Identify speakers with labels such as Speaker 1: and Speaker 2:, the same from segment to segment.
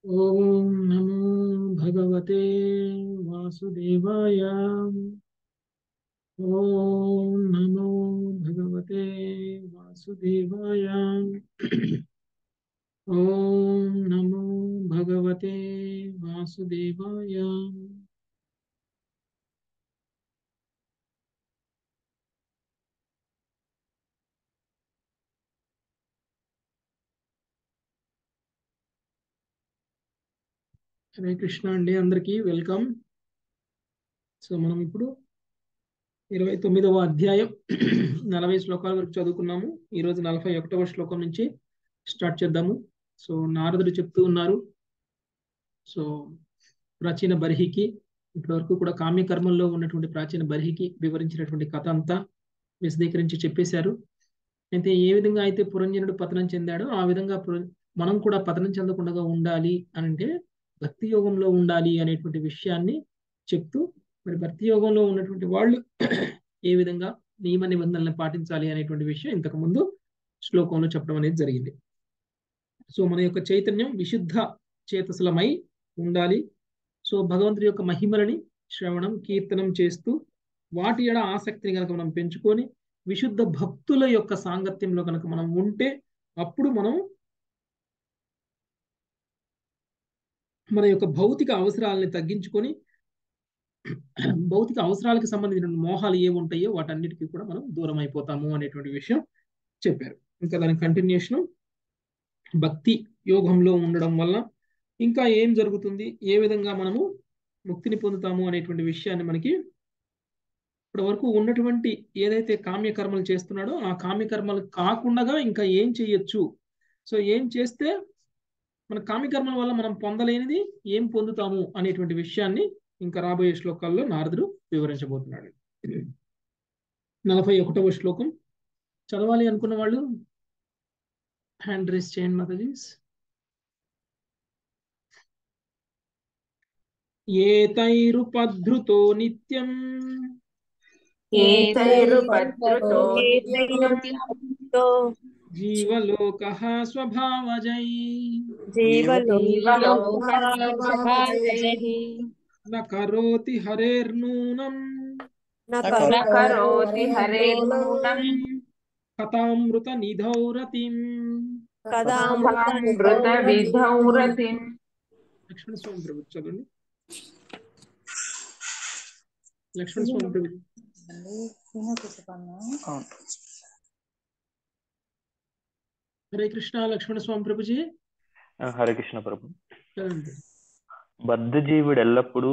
Speaker 1: ॐ नमो भगवते वासुदेवाय ॐ नमो भगवते वासुदेवाय ॐ नमो भगवते वासुदेवाय హరే కృష్ణ అండి అందరికీ వెల్కమ్ సో మనం ఇప్పుడు ఇరవై తొమ్మిదవ అధ్యాయం నలభై శ్లోకాల వరకు చదువుకున్నాము ఈరోజు నలభై ఒకటవ శ్లోకం నుంచి స్టార్ట్ చేద్దాము సో నారదుడు చెప్తూ ఉన్నారు సో ప్రాచీన బర్హికి ఇప్పటివరకు కూడా కామ్యకర్మల్లో ఉన్నటువంటి ప్రాచీన బర్హికి వివరించినటువంటి కథ అంతా విశదీకరించి చెప్పేశారు అయితే ఏ విధంగా అయితే పురంజనుడు పతనం చెందాడో ఆ విధంగా పుర- మనం కూడా పతనం చెందకుండా ఉండాలి అని అంటే భక్తి యోగంలో ఉండాలి అనేటువంటి విషయాన్ని చెప్తూ మరి భక్తి యోగంలో ఉన్నటువంటి వాళ్ళు ఏ విధంగా నియమ నిబంధనలను పాటించాలి అనేటువంటి విషయం ఇంతకు ముందు శ్లోకంలో చెప్పడం అనేది జరిగింది సో మన యొక్క చైతన్యం విశుద్ధ చేతసులమై ఉండాలి సో భగవంతుడి యొక్క మహిమలని శ్రవణం కీర్తనం చేస్తూ వాటి ఎడ ఆసక్తిని కనుక మనం పెంచుకొని విశుద్ధ భక్తుల యొక్క సాంగత్యంలో కనుక మనం ఉంటే అప్పుడు మనం మన యొక్క భౌతిక అవసరాలని తగ్గించుకొని భౌతిక అవసరాలకు సంబంధించిన మోహాలు ఏ ఉంటాయో వాటన్నిటికీ కూడా మనం దూరం అయిపోతాము అనేటువంటి విషయం చెప్పారు ఇంకా దాని కంటిన్యూషన్ భక్తి యోగంలో ఉండడం వల్ల ఇంకా ఏం జరుగుతుంది ఏ విధంగా మనము ముక్తిని పొందుతాము అనేటువంటి విషయాన్ని మనకి ఇప్పటి వరకు ఉన్నటువంటి ఏదైతే కామ్యకర్మలు చేస్తున్నాడో ఆ కామ్యకర్మలు కాకుండా ఇంకా ఏం చేయొచ్చు సో ఏం చేస్తే మన కామ్యకర్మల వల్ల మనం పొందలేనిది ఏం పొందుతాము అనేటువంటి విషయాన్ని ఇంకా రాబోయే శ్లోకాల్లో నారదుడు వివరించబోతున్నాడు నలభై ఒకటవ శ్లోకం చదవాలి అనుకున్న వాళ్ళు హ్యాండ్ రేస్ చేయండి మాతాజీస్ ఏతైరుపధృతో నిత్యం
Speaker 2: ఏతైరుపద్రుతో
Speaker 3: ఏతైరుపద్రుతో
Speaker 1: జీవలోక స్వభావజై
Speaker 3: జీవలోకభాజై
Speaker 1: న కరోతి హరేర్నూనం
Speaker 2: న కరోతి హరేర్నూనం
Speaker 1: కథామృత నిధౌ రతిం
Speaker 2: కథామృత విధౌరతిం
Speaker 1: లక్ష్మణ స్వామి ప్రభు చదవండి లక్ష్మణ స్వామి ప్రభు హరే కృష్ణ లక్ష్మణ స్వామి ప్రభుజీ
Speaker 4: హరే కృష్ణ ప్రభు
Speaker 1: చదవండి
Speaker 4: బద్ధజీవుడు ఎల్లప్పుడూ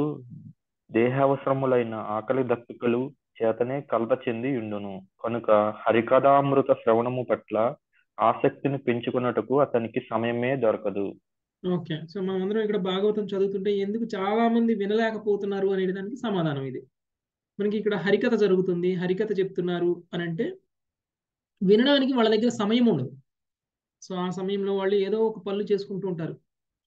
Speaker 4: దేహావసరములైన ఆకలి దప్పికలు చేతనే కలత చెంది ఉండును కనుక హరికథామృత శ్రవణము పట్ల ఆసక్తిని పెంచుకున్నటకు అతనికి సమయమే దొరకదు
Speaker 1: ఓకే సో మనం అందరం ఇక్కడ భాగవతం చదువుతుంటే ఎందుకు చాలా మంది వినలేకపోతున్నారు అనే దానికి సమాధానం ఇది మనకి ఇక్కడ హరికథ జరుగుతుంది హరికథ చెప్తున్నారు అని అంటే వినడానికి వాళ్ళ దగ్గర సమయం ఉండదు సో ఆ సమయంలో వాళ్ళు ఏదో ఒక పనులు చేసుకుంటూ ఉంటారు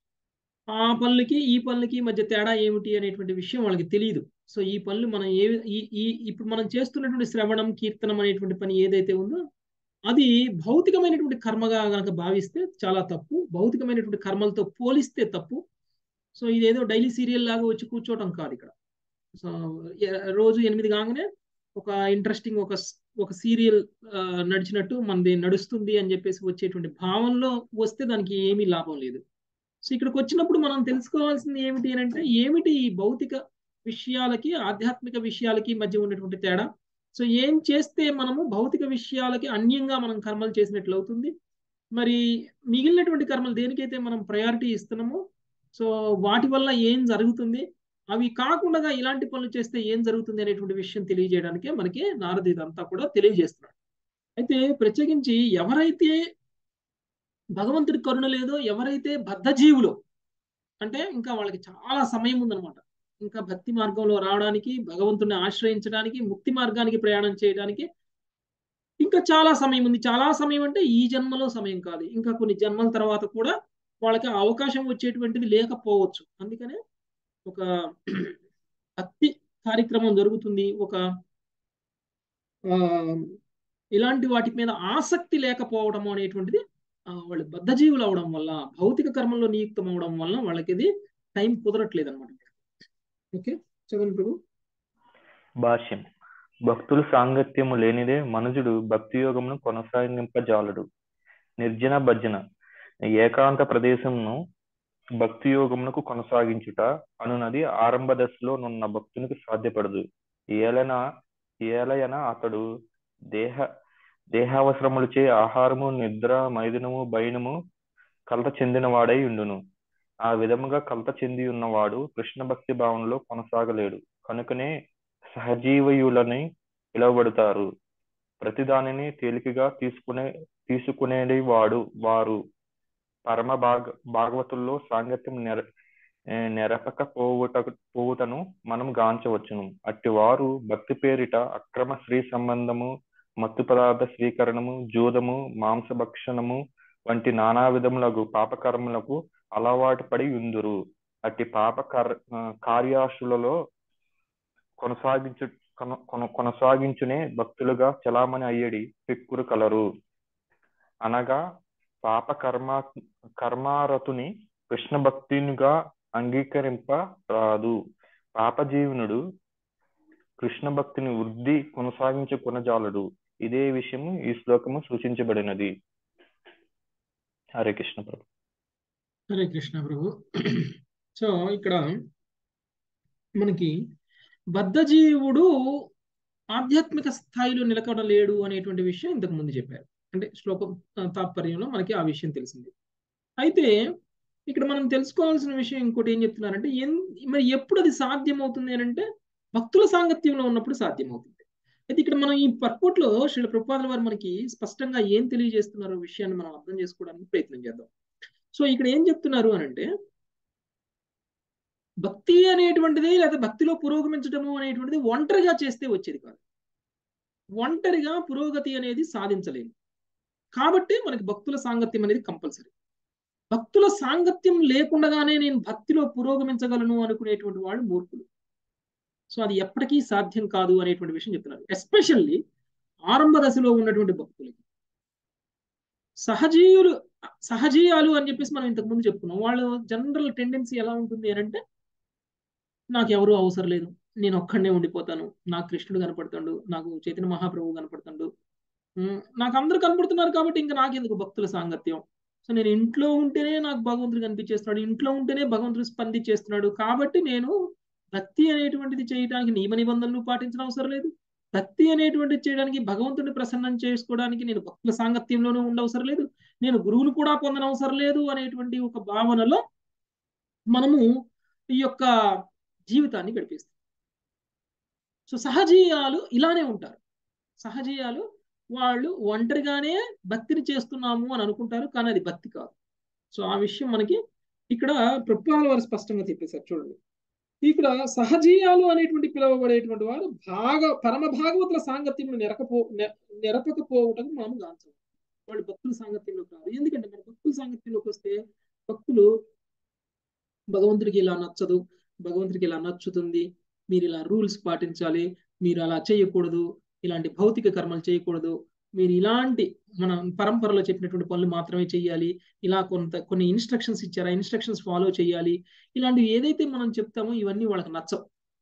Speaker 1: ఆ పనులకి ఈ పనులకి మధ్య తేడా ఏమిటి అనేటువంటి విషయం వాళ్ళకి తెలియదు సో ఈ పనులు మనం ఏ ఈ ఈ ఇప్పుడు మనం చేస్తున్నటువంటి శ్రవణం కీర్తనం అనేటువంటి పని ఏదైతే ఉందో అది భౌతికమైనటువంటి కర్మగా గనక భావిస్తే చాలా తప్పు భౌతికమైనటువంటి కర్మలతో పోలిస్తే తప్పు సో ఇదేదో డైలీ సీరియల్ లాగా వచ్చి కూర్చోవటం కాదు ఇక్కడ సో ఎ- రోజు ఎనిమిది కాగానే ఒక ఇంట్రెస్టింగ్ ఒక స్- ఒక సీరియల్ నడిచినట్టు మనది నడుస్తుంది అని చెప్పేసి వచ్చేటువంటి భావనలో వస్తే దానికి ఏమీ లాభం లేదు సో ఇక్కడికి వచ్చినప్పుడు మనం తెలుసుకోవాల్సింది ఏమిటి అని అంటే ఏమిటి ఈ భౌతిక విషయాలకి ఆధ్యాత్మిక విషయాలకి మధ్య ఉన్నటువంటి తేడా సో ఏం చేస్తే మనము భౌతిక విషయాలకి అన్యంగా మనం కర్మలు చేసినట్లు అవుతుంది మరి మిగిలినటువంటి కర్మలు దేనికైతే మనం ప్రయారిటీ ఇస్తున్నామో సో వాటి వల్ల ఏం జరుగుతుంది అవి కాకుండా ఇలాంటి పనులు చేస్తే ఏం జరుగుతుంది అనేటువంటి విషయం తెలియజేయడానికే మనకి నారదు ఇదంతా కూడా తెలియజేస్తున్నాడు అయితే ప్రత్యేకించి ఎవరైతే భగవంతుడి కరుణ లేదో ఎవరైతే బద్ధజీవులో అంటే ఇంకా వాళ్ళకి చాలా సమయం ఉందన్నమాట ఇంకా భక్తి మార్గంలో రావడానికి భగవంతుడిని ఆశ్రయించడానికి ముక్తి మార్గానికి ప్రయాణం చేయడానికి ఇంకా చాలా సమయం ఉంది చాలా సమయం అంటే ఈ జన్మలో సమయం కాదు ఇంకా కొన్ని జన్మల తర్వాత కూడా వాళ్ళకి ఆ అవకాశం వచ్చేటువంటిది లేకపోవచ్చు అందుకనే ఒక భక్తి కార్యక్రమం జరుగుతుంది ఒక ఆ ఇలాంటి వాటి మీద ఆసక్తి లేకపోవడం అనేటువంటిది ఆ, వాళ్ళు బద్ధజీవులు అవడం వల్ల భౌతిక కర్మంలో నియుక్తం అవడం వల్ల వాళ్ళకి ఇది టైం కుదరట్లేదు అనమాట ఓకే చదవండి ప్రభు
Speaker 4: భాష్యం భక్తులు సాంగత్యము లేనిదే మనుజుడు భక్తి యోగమును కొనసాగింపజాలడు నిర్జన భజన ఏకాంత ప్రదేశమును భక్తి యోగమునకు కొనసాగించుట అనునది ఆరంభ దశలో నున్న భక్తునికి సాధ్యపడదు ఏలన ఏలయన అతడు దేహ దేహావసరములచే ఆహారము నిద్ర మైదునము బయనము కలత చెందినవాడై ఉండును ఆ విధముగా కలత చెంది ఉన్నవాడు కృష్ణ భక్తి భావంలో కొనసాగలేడు కనుకనే సహజీవయులని పిలువబడతారు ప్రతిదానిని తేలికగా తీసుకునే తీసుకునేది వాడు వారు పరమ భాగ భాగవతుల్లో సాంగత్యం నెర ఏ, నెరపక పోవుట పోవుటను మనం గాంచవచ్చును అట్టి వారు భక్తి పేరిట అక్రమ స్త్రీ సంబంధము మత్తు పదార్థ స్వీకరణము జూదము మాంసభక్షణము వంటి నానా విధములకు పాపకర్మలకు అలవాటు పడి ఉందురు అట్టి పాప కర్ ఆ, కార్యాశులలో కొనసాగించు కొన- కొన- కొనసాగించునే భక్తులుగా చలామణి అయ్యడి పెక్కురు కలరు అనగా పాప కర్మ కర్మారతుని కృష్ణ భక్తునిగా అంగీకరింప రాదు పాపజీవనుడు కృష్ణ భక్తిని వృద్ధి కొనసాగించుకొనజాలడు ఇదే విషయము ఈ శ్లోకము సూచించబడినది హరే కృష్ణ ప్రభు
Speaker 1: హరే కృష్ణ ప్రభు సో ఇక్కడ మనకి బద్ధజీవుడు ఆధ్యాత్మిక స్థాయిలో నిలకడలేడు అనేటువంటి విషయం ఇంతకు ముందు చెప్పారు అంటే శ్లోకం ఆ, తాత్పర్యంలో మనకి ఆ విషయం తెలిసింది అయితే ఇక్కడ మనం తెలుసుకోవాల్సిన విషయం ఇంకోటి ఏం చెప్తున్నారంటే ఎన్ మరి ఎప్పుడు అది సాధ్యమవుతుంది అని అంటే భక్తుల సాంగత్యంలో ఉన్నప్పుడు సాధ్యమవుతుంది అయితే ఇక్కడ మనం ఈ పర్పోట్లో శ్రీల ప్రభుపాదుల వారు మనకి స్పష్టంగా ఏం తెలియజేస్తున్నారో విషయాన్ని మనం అర్థం చేసుకోవడానికి ప్రయత్నం చేద్దాం సో ఇక్కడ ఏం చెప్తున్నారు అని అంటే భక్తి అనేటువంటిది లేదా భక్తిలో పురోగమించడము అనేటువంటిది ఒంటరిగా చేస్తే వచ్చేది కాదు ఒంటరిగా పురోగతి అనేది సాధించలేము కాబట్టి మనకి భక్తుల సాంగత్యం అనేది కంపల్సరీ భక్తుల సాంగత్యం లేకుండానే నేను భక్తిలో పురోగమించగలను అనుకునేటువంటి వాళ్ళు మూర్ఖులు సో అది ఎప్పటికీ సాధ్యం కాదు అనేటువంటి విషయం చెప్తున్నారు ఎస్పెషల్లీ ఆరంభ దశలో ఉన్నటువంటి భక్తులకి సహజీయులు సహజీయాలు అని చెప్పేసి మనం ఇంతకు ముందు చెప్పుకున్నాం వాళ్ళ జనరల్ టెండెన్సీ ఎలా ఉంటుంది అని అంటే నాకు ఎవరు అవసరం లేదు నేను ఒక్కడనే ఉండిపోతాను నాకు కృష్ణుడు కనపడుతాడు నాకు చైతన్య మహాప్రభువు కనపడుతాడు ఉమ్, నాకు అందరూ కనపడుతున్నారు కాబట్టి ఇంకా నాకెందుకు భక్తుల సాంగత్యం సో నేను ఇంట్లో ఉంటేనే నాకు భగవంతుడు కనిపించేస్తున్నాడు ఇంట్లో ఉంటేనే భగవంతుడు స్పందించేస్తున్నాడు కాబట్టి నేను భక్తి అనేటువంటిది చేయడానికి నియమ నిబంధనలు పాటించిన అవసరం లేదు భక్తి అనేటువంటిది చేయడానికి భగవంతుడిని ప్రసన్నం చేసుకోవడానికి నేను భక్తుల సాంగత్యంలోనూ ఉండవసరం లేదు నేను గురువులు కూడా పొందనవసరం లేదు అనేటువంటి ఒక భావనలో మనము ఈ యొక్క జీవితాన్ని గడిపేస్తాం సో సహజీయాలు ఇలానే ఉంటారు సహజీయాలు వాళ్ళు ఒంటరిగానే భక్తిని చేస్తున్నాము అని అనుకుంటారు కానీ అది భక్తి కాదు సో ఆ విషయం మనకి ఇక్కడ ప్రభుత్వాల వారు స్పష్టంగా చెప్పేశారు చూడండి ఇక్కడ సహజీయాలు అనేటువంటి పిలువబడేటువంటి వారు భాగ పరమ భాగవతుల సాంగత్యం నెరకపో నె- నెరపకపోవటం మనం గాంచం వాళ్ళు భక్తుల సాంగత్యంలోకి రారు ఎందుకంటే మన భక్తుల సాంగత్యంలోకి వస్తే భక్తులు భగవంతుడికి ఇలా నచ్చదు భగవంతుడికి ఇలా నచ్చుతుంది మీరు ఇలా రూల్స్ పాటించాలి మీరు అలా చేయకూడదు ఇలాంటి భౌతిక కర్మలు చేయకూడదు మీరు ఇలాంటి మన పరంపరలో చెప్పినటువంటి పనులు మాత్రమే చేయాలి ఇలా కొంత కొన్ని ఇన్స్ట్రక్షన్స్ ఇచ్చారు ఆ ఇన్స్ట్రక్షన్స్ ఫాలో చేయాలి ఇలాంటివి ఏదైతే మనం చెప్తామో ఇవన్నీ వాళ్ళకి నచ్చవు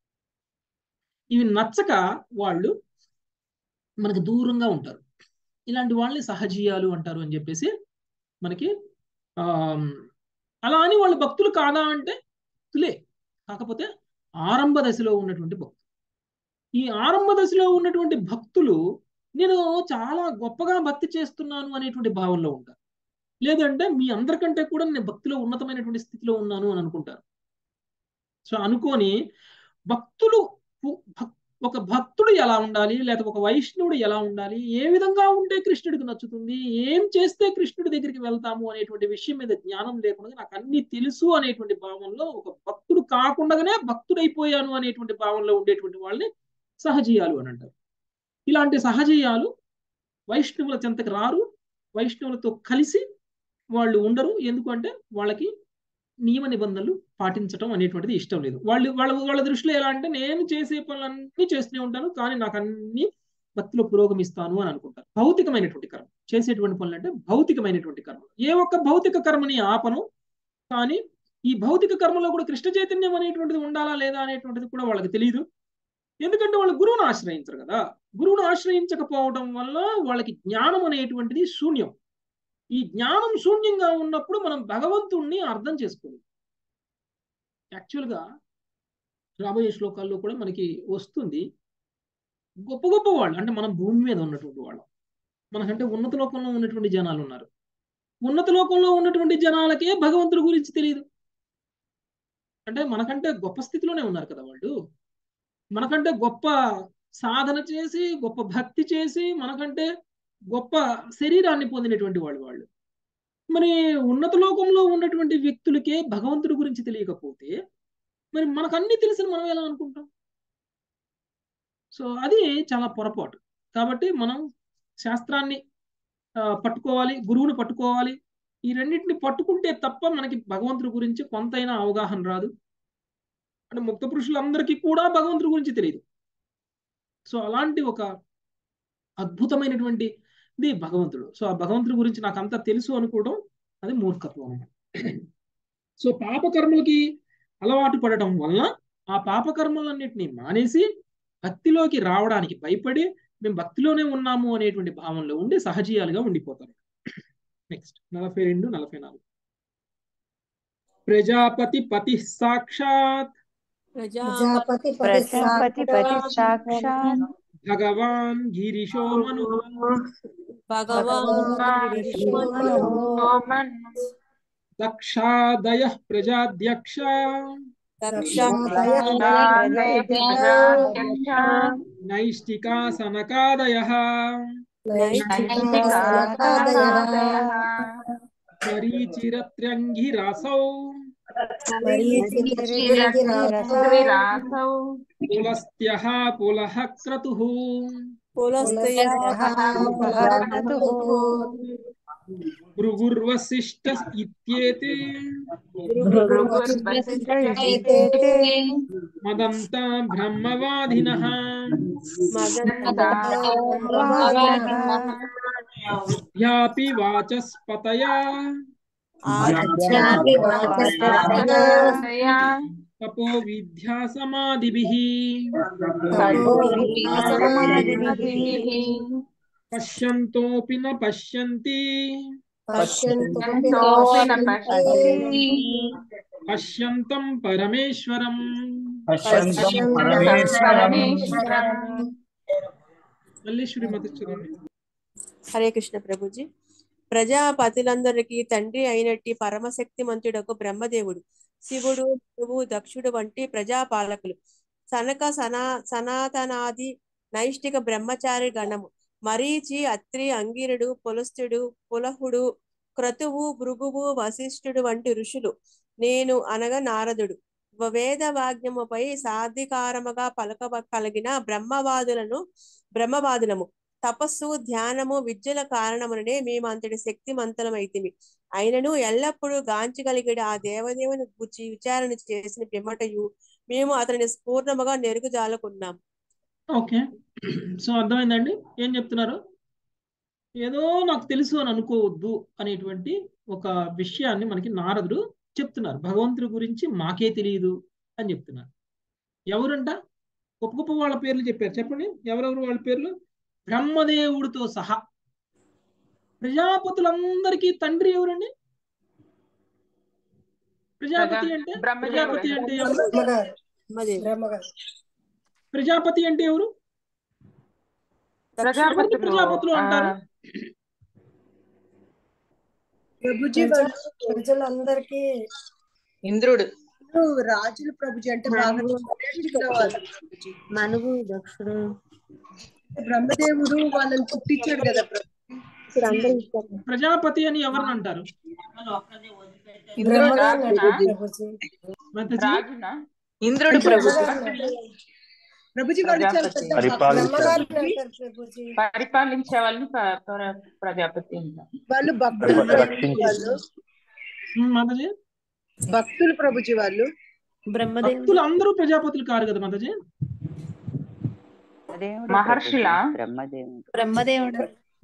Speaker 1: ఇవి నచ్చక వాళ్ళు మనకి దూరంగా ఉంటారు ఇలాంటి వాళ్ళని సహజీయాలు అంటారు అని చెప్పేసి మనకి ఆ అలా అని వాళ్ళు భక్తులు కాదా అంటే భక్తులే కాకపోతే ఆరంభ దశలో ఉన్నటువంటి భక్తులు ఈ ఆరంభ దశలో ఉన్నటువంటి భక్తులు నేను చాలా గొప్పగా భక్తి చేస్తున్నాను అనేటువంటి భావంలో ఉంటారు లేదంటే మీ అందరికంటే కూడా నేను భక్తిలో ఉన్నతమైనటువంటి స్థితిలో ఉన్నాను అని అనుకుంటారు సో అనుకొని భక్తులు పు- భక్- ఒక భక్తుడు ఎలా ఉండాలి లేదా ఒక వైష్ణవుడు ఎలా ఉండాలి ఏ విధంగా ఉంటే కృష్ణుడికి నచ్చుతుంది ఏం చేస్తే కృష్ణుడి దగ్గరికి వెళ్తాము అనేటువంటి విషయం మీద జ్ఞానం లేకుండా నాకు అన్ని తెలుసు అనేటువంటి భావంలో ఒక భక్తుడు కాకుండానే భక్తుడైపోయాను అనేటువంటి భావంలో ఉండేటువంటి వాళ్ళని సహజీయాలు అని అంటారు ఇలాంటి సహజీయాలు వైష్ణవుల చెంతకు రారు వైష్ణవులతో కలిసి వాళ్ళు ఉండరు ఎందుకంటే వాళ్ళకి నియమ నిబంధనలు పాటించడం అనేటువంటిది ఇష్టం లేదు వాళ్ళు వాళ్ళ వాళ్ళ దృష్టిలో ఎలా అంటే నేను చేసే పనులన్నీ చేస్తూనే ఉంటాను కానీ నాకు అన్ని భక్తిలో పురోగమిస్తాను అని అనుకుంటారు భౌతికమైనటువంటి కర్మ చేసేటువంటి పనులు అంటే భౌతికమైనటువంటి కర్మ ఏ ఒక్క భౌతిక కర్మని ఆపను కానీ ఈ భౌతిక కర్మలో కూడా కృష్ణ చైతన్యం అనేటువంటిది ఉండాలా లేదా అనేటువంటిది కూడా వాళ్ళకి తెలియదు ఎందుకంటే వాళ్ళు గురువును ఆశ్రయించరు కదా గురువును ఆశ్రయించకపోవడం వల్ల వాళ్ళకి జ్ఞానం అనేటువంటిది శూన్యం ఈ జ్ఞానం శూన్యంగా ఉన్నప్పుడు మనం భగవంతుణ్ణి అర్థం చేసుకోలేదు యాక్చువల్గా రాబోయే శ్లోకాల్లో కూడా మనకి వస్తుంది గొప్ప గొప్ప వాళ్ళు అంటే మనం భూమి మీద ఉన్నటువంటి వాళ్ళు మనకంటే ఉన్నత లోకంలో ఉన్నటువంటి జనాలు ఉన్నారు ఉన్నత లోకంలో ఉన్నటువంటి జనాలకే భగవంతుడి గురించి తెలియదు అంటే మనకంటే గొప్ప స్థితిలోనే ఉన్నారు కదా వాళ్ళు మనకంటే గొప్ప సాధన చేసి గొప్ప భక్తి చేసి మనకంటే గొప్ప శరీరాన్ని పొందినటువంటి వాళ్ళు వాళ్ళు మరి ఉన్నత లోకంలో ఉన్నటువంటి వ్యక్తులకే భగవంతుడి గురించి తెలియకపోతే మరి మనకు అన్ని తెలిసిన మనం ఎలా అనుకుంటాం సో అది చాలా పొరపాటు కాబట్టి మనం శాస్త్రాన్ని పట్టుకోవాలి గురువుని పట్టుకోవాలి ఈ రెండింటిని పట్టుకుంటే తప్ప మనకి భగవంతుడి గురించి కొంతైనా అవగాహన రాదు అంటే ముక్త పురుషులందరికీ కూడా భగవంతుడి గురించి తెలియదు సో అలాంటి ఒక అద్భుతమైనటువంటి ఇది భగవంతుడు సో ఆ భగవంతుడి గురించి నాకు అంతా తెలుసు అనుకోవడం అది మూర్ఖత్వం సో పాపకర్మలకి అలవాటు పడటం వలన ఆ పాపకర్మలన్నింటినీ మానేసి భక్తిలోకి రావడానికి భయపడి మేము భక్తిలోనే ఉన్నాము అనేటువంటి భావంలో ఉండి సహజీయాలుగా ఉండిపోతారు నెక్స్ట్ నలభై రెండు నలభై నాలుగు ప్రజాపతి పతి సాక్షాత్
Speaker 5: ప్రజాపతి
Speaker 3: ప్రజాపతి పతి సాక్షాత్
Speaker 1: భగవాన్ గిరిశో మను దక్షాదయ ప్రజాధ్యక్ష నైష్టికా సనకాదయ మరీచిరత్ర్యంగిరాసౌ పులస్త్య పులః క్రతుః భృగుర్వశిష్ట ఇత్యేతే మదంత బ్రహ్మవాదినః యాపి వాచస్పతయా తపో విద్యా సమాధిభిః పశ్యంతోపి న పశ్యంతి పశ్యంతం పరమేశ్వరం మల్లేశ్వరి మత చదవండి
Speaker 6: హరే కృష్ణ ప్రభుజీ ప్రజాపతులందరికీ తండ్రి అయినట్టి పరమశక్తి మంతుడకు బ్రహ్మదేవుడు శివుడు గురువు దక్షుడు వంటి ప్రజాపాలకులు సనక సనా సనాతనాది నైష్టిక బ్రహ్మచారి గణము మరీచి అత్రి అంగిరుడు పులస్తుడు పులహుడు క్రతువు భృగువు వశిష్ఠుడు వంటి ఋషులు నేను అనగా నారదుడు వేద వాగ్యముపై సాధికారముగా పలక కలిగిన బ్రహ్మవాదులను బ్రహ్మవాదులము తపస్సు ధ్యానము విద్యల కారణముననే మేము అంతటి శక్తి మంతలమైతిమి అయినను ఎల్లప్పుడూ గాంచగలిగిన ఆ దేవదేవుని గురించి విచారణ చేసిన పిమ్మటయు మేము అతనిని పూర్ణముగా నెరుగుజాలుకున్నాం
Speaker 1: ఓకే సో అర్థమైందండి ఏం చెప్తున్నారు ఏదో నాకు తెలుసు అని అనుకోవద్దు అనేటువంటి ఒక విషయాన్ని మనకి నారదుడు చెప్తున్నారు భగవంతుడి గురించి మాకే తెలియదు అని చెప్తున్నారు ఎవరంట గొప్ప గొప్ప వాళ్ళ పేర్లు చెప్పారు చెప్పండి ఎవరెవరు వాళ్ళ పేర్లు బ్రహ్మదేవుడితో సహా ప్రజాపతులందరికీ తండ్రి ఎవరండి ప్రజాపతి అంటే ప్రజాపతి అంటే ఎవరు ప్రజాపతి అంటే ఎవరు ఎవరిని ప్రజాపతులు అంటారు
Speaker 5: ప్రభుజీ ప్రజలందరికీ
Speaker 7: ఇంద్రుడు
Speaker 5: రాజులు ప్రభుజీ అంటే బాగా
Speaker 3: మనువు దక్షుడు
Speaker 5: బ్రహ్మదేవుడు వాళ్ళని పుట్టించాడు కదా
Speaker 1: ప్రజాపతి అని ఎవరిని అంటారు
Speaker 7: ఇంద్రుడు ప్రభు
Speaker 5: ప్రభుజీ వాళ్ళు చాలా పెద్ద
Speaker 2: పరిపాలించే వాళ్ళని ప- పర- ప్రజాపతి అంటారు
Speaker 5: వాళ్ళు భక్తులు
Speaker 4: రక్షించి
Speaker 5: వాళ్ళు
Speaker 1: మాతాజీ
Speaker 5: భక్తులు ప్రభుజీ వాళ్ళు
Speaker 1: భక్తులు అందరూ ప్రజాపతులు కారు కదా మాతాజీ
Speaker 3: బ్రహ్మదేవుడు
Speaker 7: మహర్షులా?
Speaker 3: ప్రభుజీ, బ్రహ్మదేవుడు
Speaker 8: బ్రహ్మదేవుడు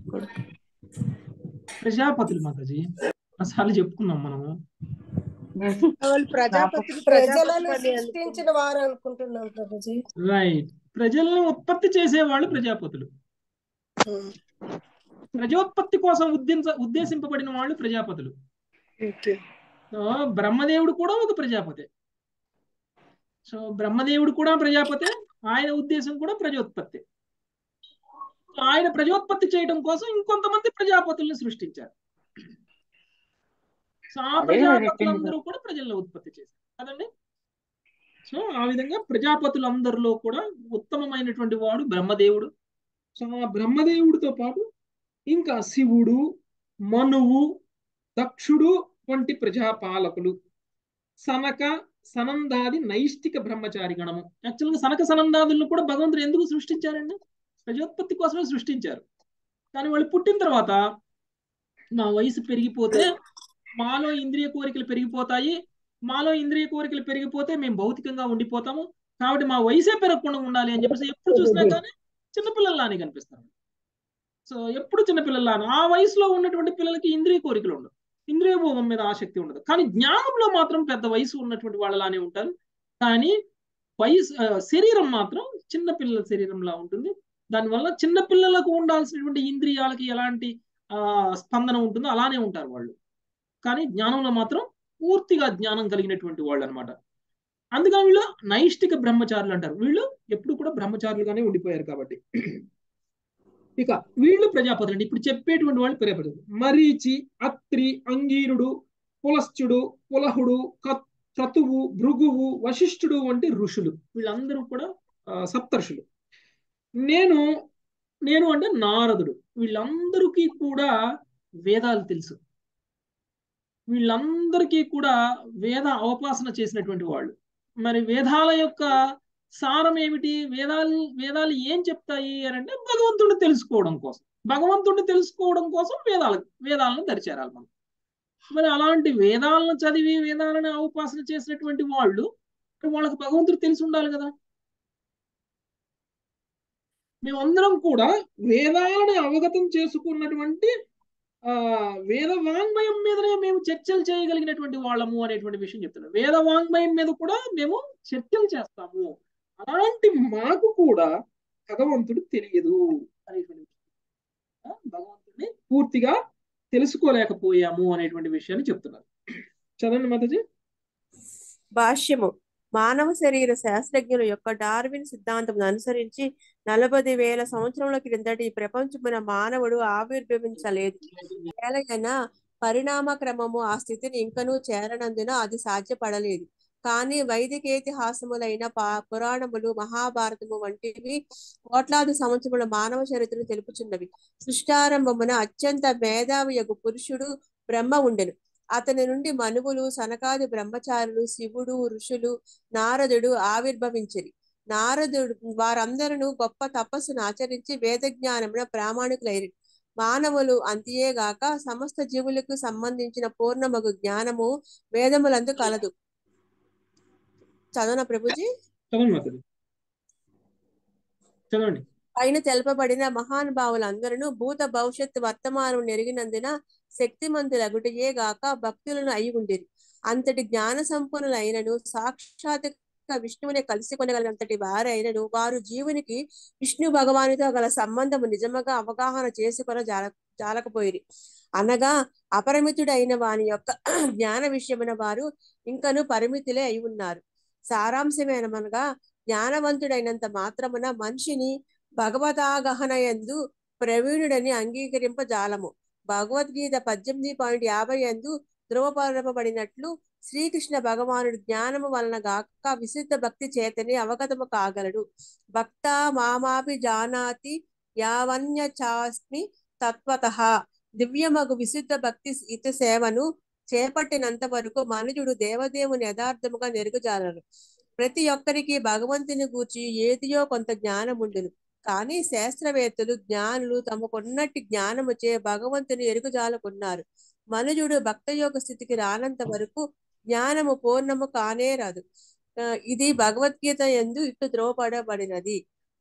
Speaker 1: ప్రజాపతులు మాతాజీ అసలు చెప్పుకున్నాం మనము
Speaker 5: వాళ్ళు ప్రజాపతి ప్రజలను సృష్టించిన వారు అనుకుంటున్నాం ప్రభుజీ
Speaker 1: రైట్ ప్రజలను ఉత్పత్తి చేసేవాళ్ళు ప్రజాపతులు ప్రజోత్పత్తి కోసం ఉద్దేశ ఉద్దేశింపబడిన వాళ్ళు ప్రజాపతులు
Speaker 5: ఓకే
Speaker 1: సో బ్రహ్మదేవుడు కూడా ఒక ప్రజాపతే సో బ్రహ్మదేవుడు కూడా ప్రజాపతే ఆయన ఉద్దేశం కూడా ప్రజోత్పత్తి సో ఆయన ప్రజోత్పత్తి చేయడం కోసం ఇంకొంతమంది ప్రజాపతుల్ని సృష్టించారు సో ఆ
Speaker 7: అదే
Speaker 1: ప్రజాపతులందరూ కూడా ప్రజల్లో ఉత్పత్తి చేశారు కదండి సో ఆ విధంగా ప్రజాపతులందరిలో కూడా ఉత్తమమైనటువంటి వాడు బ్రహ్మదేవుడు సో ఆ బ్రహ్మదేవుడితో పాటు ఇంకా శివుడు మనువు దక్షుడు వంటి ప్రజాపాలకులు సనక సనందాది నైష్టిక బ్రహ్మచారి గణము యాక్చువల్గా సనక సనందాదులను కూడా భగవంతుడు ఎందుకు సృష్టించారండి ప్రజోత్పత్తి కోసమే సృష్టించారు కానీ వాళ్ళు పుట్టిన తర్వాత మా వయసు పెరిగిపోతే మాలో ఇంద్రియ కోరికలు పెరిగిపోతాయి మాలో ఇంద్రియ కోరికలు పెరిగిపోతే మేము భౌతికంగా ఉండిపోతాము కాబట్టి మా వయసే పెరగకుండా ఉండాలి అని చెప్పేసి ఎప్పుడు చూసినా కానీ చిన్నపిల్లల్లానే కనిపిస్తారు సో ఎప్పుడు చిన్నపిల్లల్లానే ఆ వయసులో ఉన్నటువంటి పిల్లలకి ఇంద్రియ కోరికలు ఉండవు ఇంద్రియ భోగం మీద ఆసక్తి ఉండదు కానీ జ్ఞానంలో మాత్రం పెద్ద వయసు ఉన్నటువంటి వాళ్ళలానే ఉంటారు కానీ వయసు ఆ, శరీరం మాత్రం చిన్న పిల్లల శరీరంలా ఉంటుంది దానివల్ల చిన్న పిల్లలకు ఉండాల్సినటువంటి ఇంద్రియాలకి ఎలాంటి ఆ స్పందన ఉంటుందో అలానే ఉంటారు వాళ్ళు కానీ జ్ఞానంలో మాత్రం పూర్తిగా జ్ఞానం కలిగినటువంటి వాళ్ళు అనమాట అందుకని వీళ్ళు నైష్టిక బ్రహ్మచారులు అంటారు వీళ్ళు ఎప్పుడు కూడా బ్రహ్మచారులుగానే ఉండిపోయారు కాబట్టి ఇక వీళ్ళు ప్రజాపతులు అండి ఇప్పుడు చెప్పేటువంటి వాళ్ళు ప్రజాపతులు మరీచి అత్రి అంగీరుడు పులశ్చుడు పులహుడు కత్ క్రతువు భృగువు వశిష్ఠుడు వంటి ఋషులు వీళ్ళందరూ కూడా ఆ, సప్తర్షులు నేను నేను అంటే నారదుడు వీళ్ళందరికీ కూడా వేదాలు తెలుసు వీళ్ళందరికీ కూడా వేద అవపాసన చేసినటువంటి వాళ్ళు మరి వేదాల యొక్క సారం ఏమిటి వేదాలు వేదాలు ఏం చెప్తాయి అని అంటే భగవంతుడిని తెలుసుకోవడం కోసం భగవంతుడిని తెలుసుకోవడం కోసం వేదాలు వేదాలను దరిచేరాలి మనం మరి అలాంటి వేదాలను చదివి వేదాలను అవపాసన చేసినటువంటి వాళ్ళు మరి వాళ్ళకి భగవంతుడు తెలిసి ఉండాలి కదా మేమందరం కూడా వేదాలను అవగతం చేసుకున్నటువంటి ఆ వేద వాంగ్మయం మీదనే మేము చర్చలు చేయగలిగినటువంటి వాళ్ళము అనేటువంటి విషయం చెప్తున్నాం వేద వాంగ్మయం మీద కూడా మేము చర్చలు చేస్తాము అలాంటి మాకు కూడా భగవంతుడు తెలియదు అనేటువంటి విషయం. ఆ, భగవంతుడిని పూర్తిగా తెలుసుకోలేకపోయాము అనేటువంటి విషయాన్ని చెప్తున్నారు చదవండి మాతాజీ
Speaker 6: భాష్యము మానవ శరీర శాస్త్రజ్ఞుల యొక్క డార్విన్ సిద్ధాంతం అనుసరించి నలభై వేల సంవత్సరముల క్రిందటి ఈ ప్రపంచమున మానవుడు ఆవిర్భవించలేదు ఎలాగైనా పరిణామ క్రమము ఆ స్థితిని ఇంకనూ చేరనందున అది సాధ్యపడలేదు కానీ వైదికేతిహాసములైన పా పురాణములు మహాభారతము వంటివి కోట్లాది సంవత్సరముల మానవ చరిత్రను తెలుపుచున్నవి సృష్టారంభమున అత్యంత మేధావియగు పురుషుడు బ్రహ్మ ఉండెను అతని నుండి మనువులు సనకాది బ్రహ్మచారులు శివుడు ఋషులు నారదుడు ఆవిర్భవించిరి నారదుడు వారందరూ గొప్ప తపస్సును ఆచరించి వేద జ్ఞానమున ప్రామాణికులైరి మానవులు అంతియేగాక సమస్త జీవులకు సంబంధించిన పూర్ణమగు జ్ఞానము వేదములందు కలదు చదవన ప్రభుజీ
Speaker 1: చదవండి మాతాజీ చదవండి
Speaker 6: పైన తెలపబడిన మహానుభావులందరూ భూత భవిష్యత్ వర్తమానం నెరిగినందున శక్తిమంతులగుటయే గాక భక్తులను అయి ఉండిరి అంతటి జ్ఞాన సంపన్నులైనను సాక్షాత్ విష్ణువుని కలిసి కొనగలంతటి వారైనను వారు జీవునికి విష్ణు భగవానుతో గల సంబంధము నిజముగా అవగాహన చేసుకొన జాల జాలకపోయిరి అనగా అపరిమితుడైన వాని యొక్క జ్ఞాన విషయమైన వారు ఇంకను పరిమితులే అయి ఉన్నారు సారాంశమేనమనగా జ్ఞానవంతుడైనంత మాత్రమున మనిషిని భగవతాగహన ఎందు ప్రవీణుడని అంగీకరింపజాలము భగవద్గీత పద్దెనిమిది పాయింట్ యాభై ఎందు ధృవపరపబడినట్లు శ్రీకృష్ణ భగవానుడు జ్ఞానము వలన గాక విశుద్ధ భక్తి చేతనే అవగతము కాగలడు భక్త మామాపి జానాతి యావన్య చాస్మి తత్వత దివ్యమగు విశుద్ధ భక్తి ఇత సేవను చేపట్టినంత వరకు మనుజుడు దేవదేవుని యథార్థముగా నెరుగుజాలరు ప్రతి ఒక్కరికి భగవంతుని గూర్చి ఏదియో కొంత జ్ఞానం ఉండును కానీ శాస్త్రవేత్తలు జ్ఞానులు తమకున్నట్టి జ్ఞానముచే భగవంతుని ఎరుగుజాలకున్నారు మనుజుడు భక్తయోగ స్థితికి రానంత వరకు జ్ఞానము పూర్ణము కానే రాదు ఆ, ఇది భగవద్గీత ఎందు ఇట్లు ధ్రువపడబడినది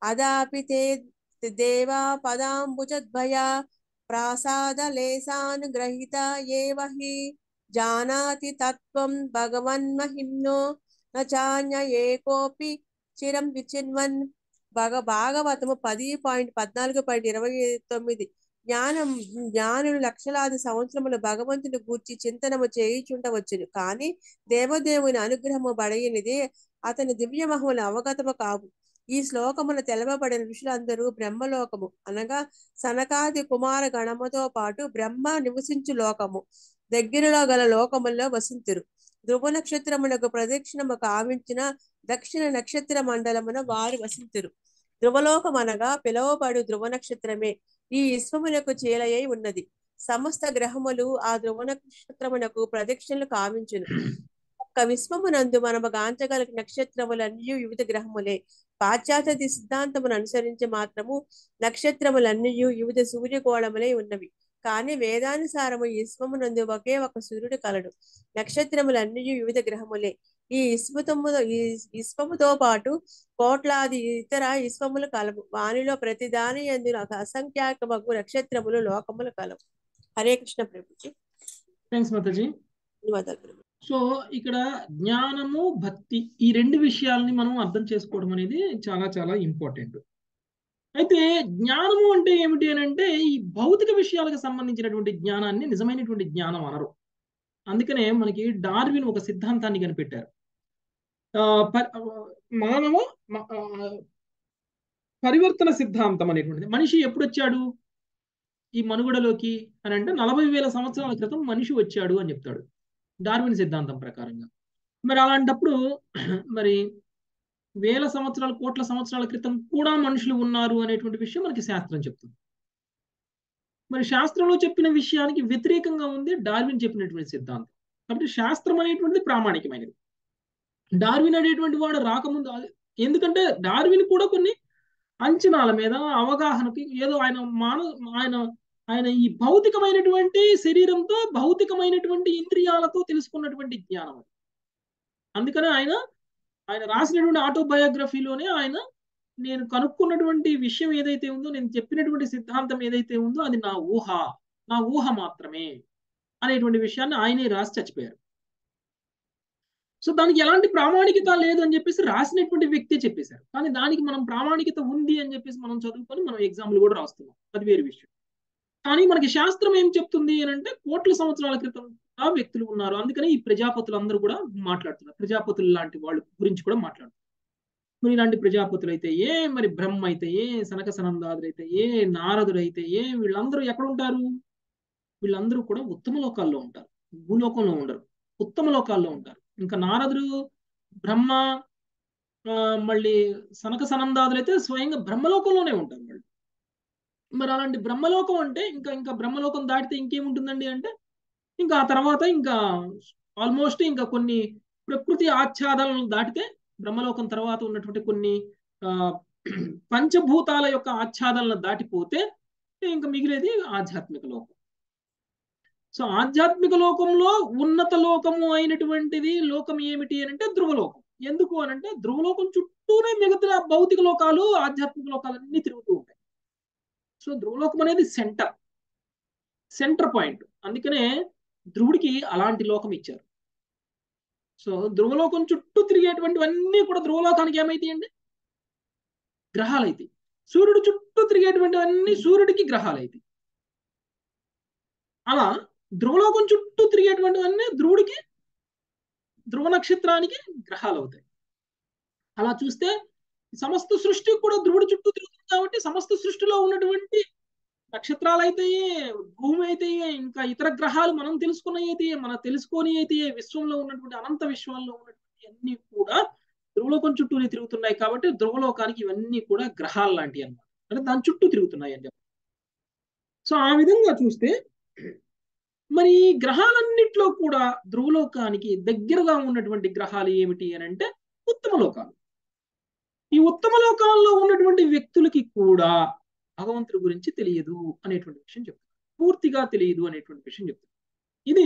Speaker 6: అదాపి తే దేవా పదాంబుజద్భయా ప్రాసాదలేశాన్ గ్రహీత ఏవ హి జానాతి తత్వం భగవన్మహిమ్నో నాన్య ఏకోపి చిరం విచిన్వన్ భగ భాగవతము పది పాయింట్ పద్నాలుగు పాయింట్ ఇరవై తొమ్మిది జ్ఞానం జ్ఞానులు లక్షలాది సంవత్సరములు భగవంతుని గూర్చి చింతనము చేయుచుండవచ్చును కానీ దేవదేవుని అనుగ్రహము బడయినది అతని దివ్య మహములు అవగతము కావు ఈ శ్లోకమును తెలవబడిన ఋషులందరూ బ్రహ్మలోకము అనగా సనకాది కుమార గణముతో పాటు బ్రహ్మ నివసించు లోకము దగ్గరలో గల లోకముల్లో వసింతురు ధ్రువ నక్షత్రమునకు ప్రదక్షిణము కావించిన దక్షిణ నక్షత్ర మండలమున వారు వసింతురు ధ్రువలోకం అనగా పిలువబడు ధ్రువ నక్షత్రమే ఈ విశ్వమునకు చేలయై ఉన్నది సమస్త గ్రహములు ఆ ధ్రువ నక్షత్రమునకు ప్రదక్షిణలు కావించును ఒక్క విశ్వమునందు మనము గాంచగల నక్షత్రములన్నీ వివిధ గ్రహములే పాశ్చాత్య సిద్ధాంతమును అనుసరించి మాత్రము నక్షత్రములన్నీ వివిధ సూర్యగోళములే ఉన్నవి కానీ వేదానుసారము ఈ విశ్వమునందు ఒకే ఒక సూర్యుడు కలడు నక్షత్రములన్నీ వివిధ గ్రహములే ఈ విశ్వతము ఈ విశ్వముతో పాటు కోట్లాది ఇతర విశ్వములు కలవు వానిలో ప్రతి దాని ఎందు అసంఖ్యాకమగు నక్షత్రములు లోకములు కలవు హరే కృష్ణ ప్రభుజీ
Speaker 1: థ్యాంక్స్ మాతాజీ
Speaker 6: ధన్యవాదాలు ప్రభు
Speaker 1: సో ఇక్కడ జ్ఞానము భక్తి ఈ రెండు విషయాల్ని మనం అర్థం చేసుకోవడం అనేది చాలా చాలా ఇంపార్టెంట్ అయితే జ్ఞానము అంటే ఏమిటి అని అంటే ఈ భౌతిక విషయాలకు సంబంధించినటువంటి జ్ఞానాన్ని నిజమైనటువంటి జ్ఞానం అనరు అందుకనే మనకి డార్విన్ ఒక సిద్ధాంతాన్ని కనిపెట్టారు ఆ, ప- మానవ మ- ఆ, పరివర్తన సిద్ధాంతం అనేటువంటిది మనిషి ఎప్పుడు వచ్చాడు ఈ మనుగడలోకి అని అంటే నలభై వేల సంవత్సరాల క్రితం మనిషి వచ్చాడు అని చెప్తాడు డార్విన్ సిద్ధాంతం ప్రకారంగా మరి అలాంటప్పుడు మరి వేల సంవత్సరాల కోట్ల సంవత్సరాల క్రితం కూడా మనుషులు ఉన్నారు అనేటువంటి విషయం మనకి శాస్త్రం చెప్తుంది మరి శాస్త్రంలో చెప్పిన విషయానికి వ్యతిరేకంగా ఉంది డార్విన్ చెప్పినటువంటి సిద్ధాంతం కాబట్టి శాస్త్రం అనేటువంటిది ప్రామాణికమైనది డార్విన్ అనేటువంటి వాడు రాకముందు అది- ఎందుకంటే డార్విన్ కూడా కొన్ని అంచనాల మీద అవగాహనకి ఏదో ఆయన మాన ఆయన ఆయన ఈ భౌతికమైనటువంటి శరీరంతో భౌతికమైనటువంటి ఇంద్రియాలతో తెలుసుకున్నటువంటి జ్ఞానం అది అందుకనే ఆయన ఆయన రాసినటువంటి ఆటోబయోగ్రఫీలోనే ఆయన నేను కనుక్కున్నటువంటి విషయం ఏదైతే ఉందో నేను చెప్పినటువంటి సిద్ధాంతం ఏదైతే ఉందో అది నా ఊహ నా ఊహ మాత్రమే అనేటువంటి విషయాన్ని ఆయనే రాసి చచ్చిపోయారు సో దానికి ఎలాంటి ప్రామాణికత లేదు అని చెప్పేసి రాసినటువంటి వ్యక్తే చెప్పేశారు కానీ దానికి మనం ప్రామాణికత ఉంది అని చెప్పేసి మనం చదువుకొని మనం ఎగ్జామ్లు కూడా రాస్తున్నాం అది వేరే విషయం కానీ మనకి శాస్త్రం ఏం చెప్తుంది అని అంటే కోట్ల సంవత్సరాల క్రితం ఆ వ్యక్తులు ఉన్నారు అందుకనే ఈ ప్రజాపతులు అందరూ కూడా మాట్లాడుతున్నారు ప్రజాపతులు లాంటి వాళ్ళ గురించి కూడా మాట్లాడుతున్నారు మరి ఇలాంటి ప్రజాపతులు అయితే ఏ మరి బ్రహ్మ అయితే ఏ సనక సనందాదులు అయితే ఏ నారదుడు అయితే ఏ వీళ్ళందరూ ఎక్కడ ఉంటారు వీళ్ళందరూ కూడా ఉత్తమ లోకాల్లో ఉంటారు భూలోకంలో ఉండరు ఉత్తమ లోకాల్లో ఉంటారు ఇంకా నారదుడు బ్రహ్మ ఆ, మళ్ళీ సనక సనందాదులు అయితే స్వయంగా బ్రహ్మలోకంలోనే ఉంటారు వాళ్ళు మరి అలాంటి బ్రహ్మలోకం అంటే ఇంకా ఇంకా బ్రహ్మలోకం దాటితే ఇంకేముంటుందండి అంటే ఇంకా ఆ తర్వాత ఇంకా ఆల్మోస్ట్ ఇంకా కొన్ని ప్రకృతి ఆచ్ఛాదనలు దాటితే బ్రహ్మలోకం తర్వాత ఉన్నటువంటి కొన్ని ఆ, పంచభూతాల యొక్క ఆచ్ఛాదనలు దాటిపోతే ఇంకా మిగిలేది ఆధ్యాత్మిక లోకం సో ఆధ్యాత్మిక లోకంలో ఉన్నత లోకము అయినటువంటిది లోకం ఏమిటి అని అంటే ధ్రువలోకం ఎందుకు అని అంటే ధ్రువలోకం చుట్టూనే మిగతా భౌతిక లోకాలు ఆధ్యాత్మిక లోకాలు అన్ని తిరుగుతూ ఉంటాయి సో ధ్రువలోకం అనేది సెంటర్ సెంటర్ పాయింట్ అందుకనే ధ్రువుడికి అలాంటి లోకం ఇచ్చారు సో ధ్రువలోకం చుట్టూ తిరిగేటువంటివన్నీ కూడా ధ్రువలోకానికి ఏమైతాయండి గ్రహాలు అయితే సూర్యుడు చుట్టూ తిరిగేటువంటివన్నీ సూర్యుడికి గ్రహాలు అయితే అలా ధ్రువలోకం చుట్టూ తిరిగేటువంటివన్నీ ధ్రువుడికి ధ్రువ నక్షత్రానికి గ్రహాలు అవుతాయి అలా చూస్తే సమస్త సృష్టి కూడా ధ్రువుడి చుట్టూ తిరుగుతుంది కాబట్టి సమస్త సృష్టిలో ఉన్నటువంటి నక్షత్రాలు అయితే భూమి అయితే ఇంకా ఇతర గ్రహాలు మనం తెలుసుకున్నవి అయితే మనం తెలుసుకొని అయితే విశ్వంలో ఉన్నటువంటి అనంత విశ్వాల్లో ఉన్నటువంటి అన్ని కూడా ధ్రువలోకం చుట్టూనే తిరుగుతున్నాయి కాబట్టి ధ్రువలోకానికి ఇవన్నీ కూడా గ్రహాలు లాంటివి అన్నమాట అంటే దాని చుట్టూ తిరుగుతున్నాయి అని చెప్పి సో ఆ విధంగా చూస్తే మరి ఈ గ్రహాలన్నిట్లో కూడా ధ్రువలోకానికి దగ్గరగా ఉన్నటువంటి గ్రహాలు ఏమిటి అని అంటే ఉత్తమ లోకాలు ఈ ఉత్తమ లోకాల్లో ఉన్నటువంటి వ్యక్తులకి కూడా భగవంతుడి గురించి తెలియదు అనేటువంటి విషయం చెప్తారు పూర్తిగా తెలియదు అనేటువంటి విషయం చెప్తారు ఇది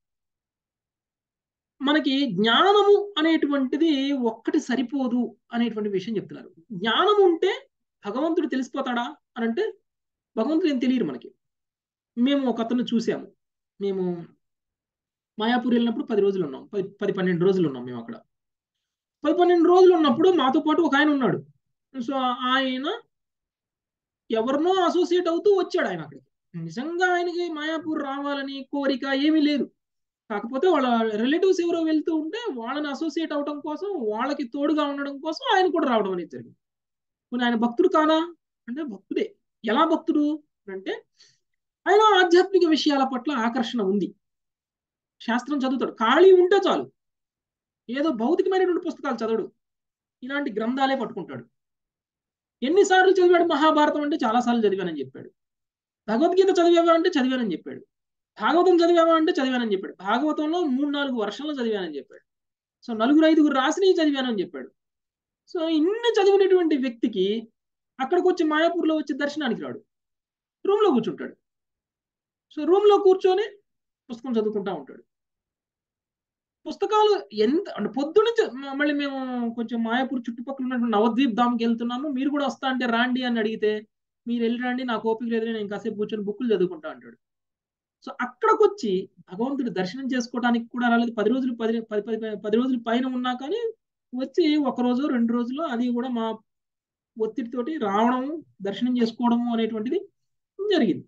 Speaker 1: మనకి జ్ఞానము అనేటువంటిది ఒక్కటి సరిపోదు అనేటువంటి విషయం చెప్తున్నారు జ్ఞానం ఉంటే భగవంతుడు తెలిసిపోతాడా అని అంటే భగవంతుడు ఏం తెలియరు మనకి మేము ఒక అతను చూసాము మేము మాయాపూర్ వెళ్ళినప్పుడు పది రోజులు ఉన్నాం పది పది పన్నెండు రోజులు ఉన్నాం మేము అక్కడ పది పన్నెండు రోజులు ఉన్నప్పుడు మాతో పాటు ఒక ఆయన ఉన్నాడు సో ఆయన ఎవరినో అసోసియేట్ అవుతూ వచ్చాడు ఆయన అక్కడికి నిజంగా ఆయనకి మాయాపూర్ రావాలని కోరిక ఏమీ లేదు కాకపోతే వాళ్ళ రిలేటివ్స్ ఎవరో వెళ్తూ ఉంటే వాళ్ళని అసోసియేట్ అవడం కోసం వాళ్ళకి తోడుగా ఉండడం కోసం ఆయన కూడా రావడం అనేది జరిగింది కొన్ని ఆయన భక్తుడు కాదా అంటే భక్తుడే ఎలా భక్తుడు అంటే ఆయన ఆధ్యాత్మిక విషయాల పట్ల ఆకర్షణ ఉంది శాస్త్రం చదువుతాడు ఖాళీ ఉంటే చాలు ఏదో భౌతికమైనటువంటి పుస్తకాలు చదవడు ఇలాంటి గ్రంథాలే పట్టుకుంటాడు ఎన్నిసార్లు చదివాడు మహాభారతం అంటే చాలాసార్లు చదివానని చెప్పాడు భగవద్గీత చదివావా అంటే చదివానని చెప్పాడు భాగవతం చదివావా అంటే చదివానని చెప్పాడు భాగవతంలో మూడు నాలుగు వర్షంలో చదివానని చెప్పాడు సో నలుగురు ఐదుగురు రాసినవి చదివానని చెప్పాడు సో ఇన్ని చదివినటువంటి వ్యక్తికి అక్కడికి వచ్చి మాయాపూర్లో వచ్చి దర్శనానికి రాడు రూమ్లో కూర్చుంటాడు సో రూమ్లో కూర్చొని పుస్తకం చదువుకుంటా ఉంటాడు పుస్తకాలు ఎంత అంటే పొద్దునుంచి మళ్ళీ మేము కొంచెం మాయాపూర్ చుట్టుపక్కల ఉన్నటువంటి నవద్వీప్ ధామ్కి వెళ్తున్నాము మీరు కూడా వస్తా అంటే రాండి అని అడిగితే మీరు వెళ్ళి రండి నాకు ఓపిక లేదు నేను కాసేపు కూర్చొని బుక్కులు చదువుకుంటా అంటాడు సో అక్కడికి వచ్చి భగవంతుడి దర్శనం చేసుకోవడానికి కూడా రాలేదు పది రోజులు పది పది పది పది రోజులు పైన ఉన్నా కానీ వచ్చి ఒక రోజు రెండు రోజులు అది కూడా మా ఒత్తిడితోటి రావడం దర్శనం చేసుకోవడము అనేటువంటిది జరిగింది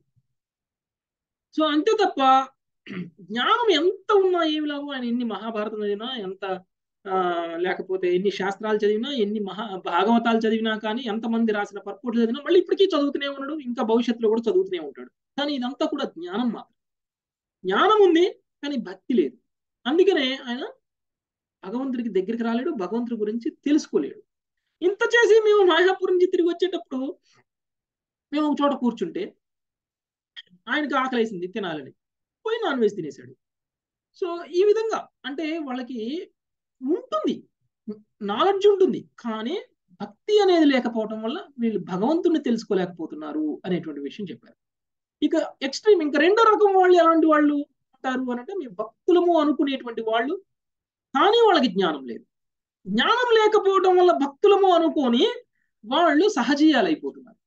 Speaker 1: సో అంతే తప్ప జ్ఞానం ఎంత ఉన్నా ఏమి లాభం ఆయన ఎన్ని మహాభారతం చదివినా ఎంత లేకపోతే ఎన్ని శాస్త్రాలు చదివినా ఎన్ని మహా భాగవతాలు చదివినా కానీ ఎంతమంది రాసిన పర్పోట్లు చదివినా మళ్ళీ ఇప్పటికీ చదువుతూనే ఉన్నాడు ఇంకా భవిష్యత్తులో కూడా చదువుతూనే ఉంటాడు కానీ ఇదంతా కూడా జ్ఞానం మాత్రం జ్ఞానం ఉంది కానీ భక్తి లేదు అందుకనే ఆయన భగవంతుడికి దగ్గరికి రాలేడు భగవంతుడి గురించి తెలుసుకోలేడు ఇంత చేసి మేము మాయాపూర్ నుంచి తిరిగి వచ్చేటప్పుడు మేము ఒక చోట కూర్చుంటే ఆయనకి ఆకలేసింది తినాలని పోయి నాన్ వెజ్ తినేశాడు సో ఈ విధంగా అంటే వాళ్ళకి ఉంటుంది నాలెడ్జ్ ఉంటుంది కానీ భక్తి అనేది లేకపోవటం వల్ల వీళ్ళు భగవంతుని తెలుసుకోలేకపోతున్నారు అనేటువంటి విషయం చెప్పారు ఇక ఎక్స్ట్రీమ్ ఇంకా రెండో రకం వాళ్ళు ఎలాంటి వాళ్ళు ఉంటారు అని అంటే మేము భక్తులము అనుకునేటువంటి వాళ్ళు కానీ వాళ్ళకి జ్ఞానం లేదు జ్ఞానం లేకపోవడం వల్ల భక్తులము అనుకొని వాళ్ళు సహజీయాలు అయిపోతున్నారు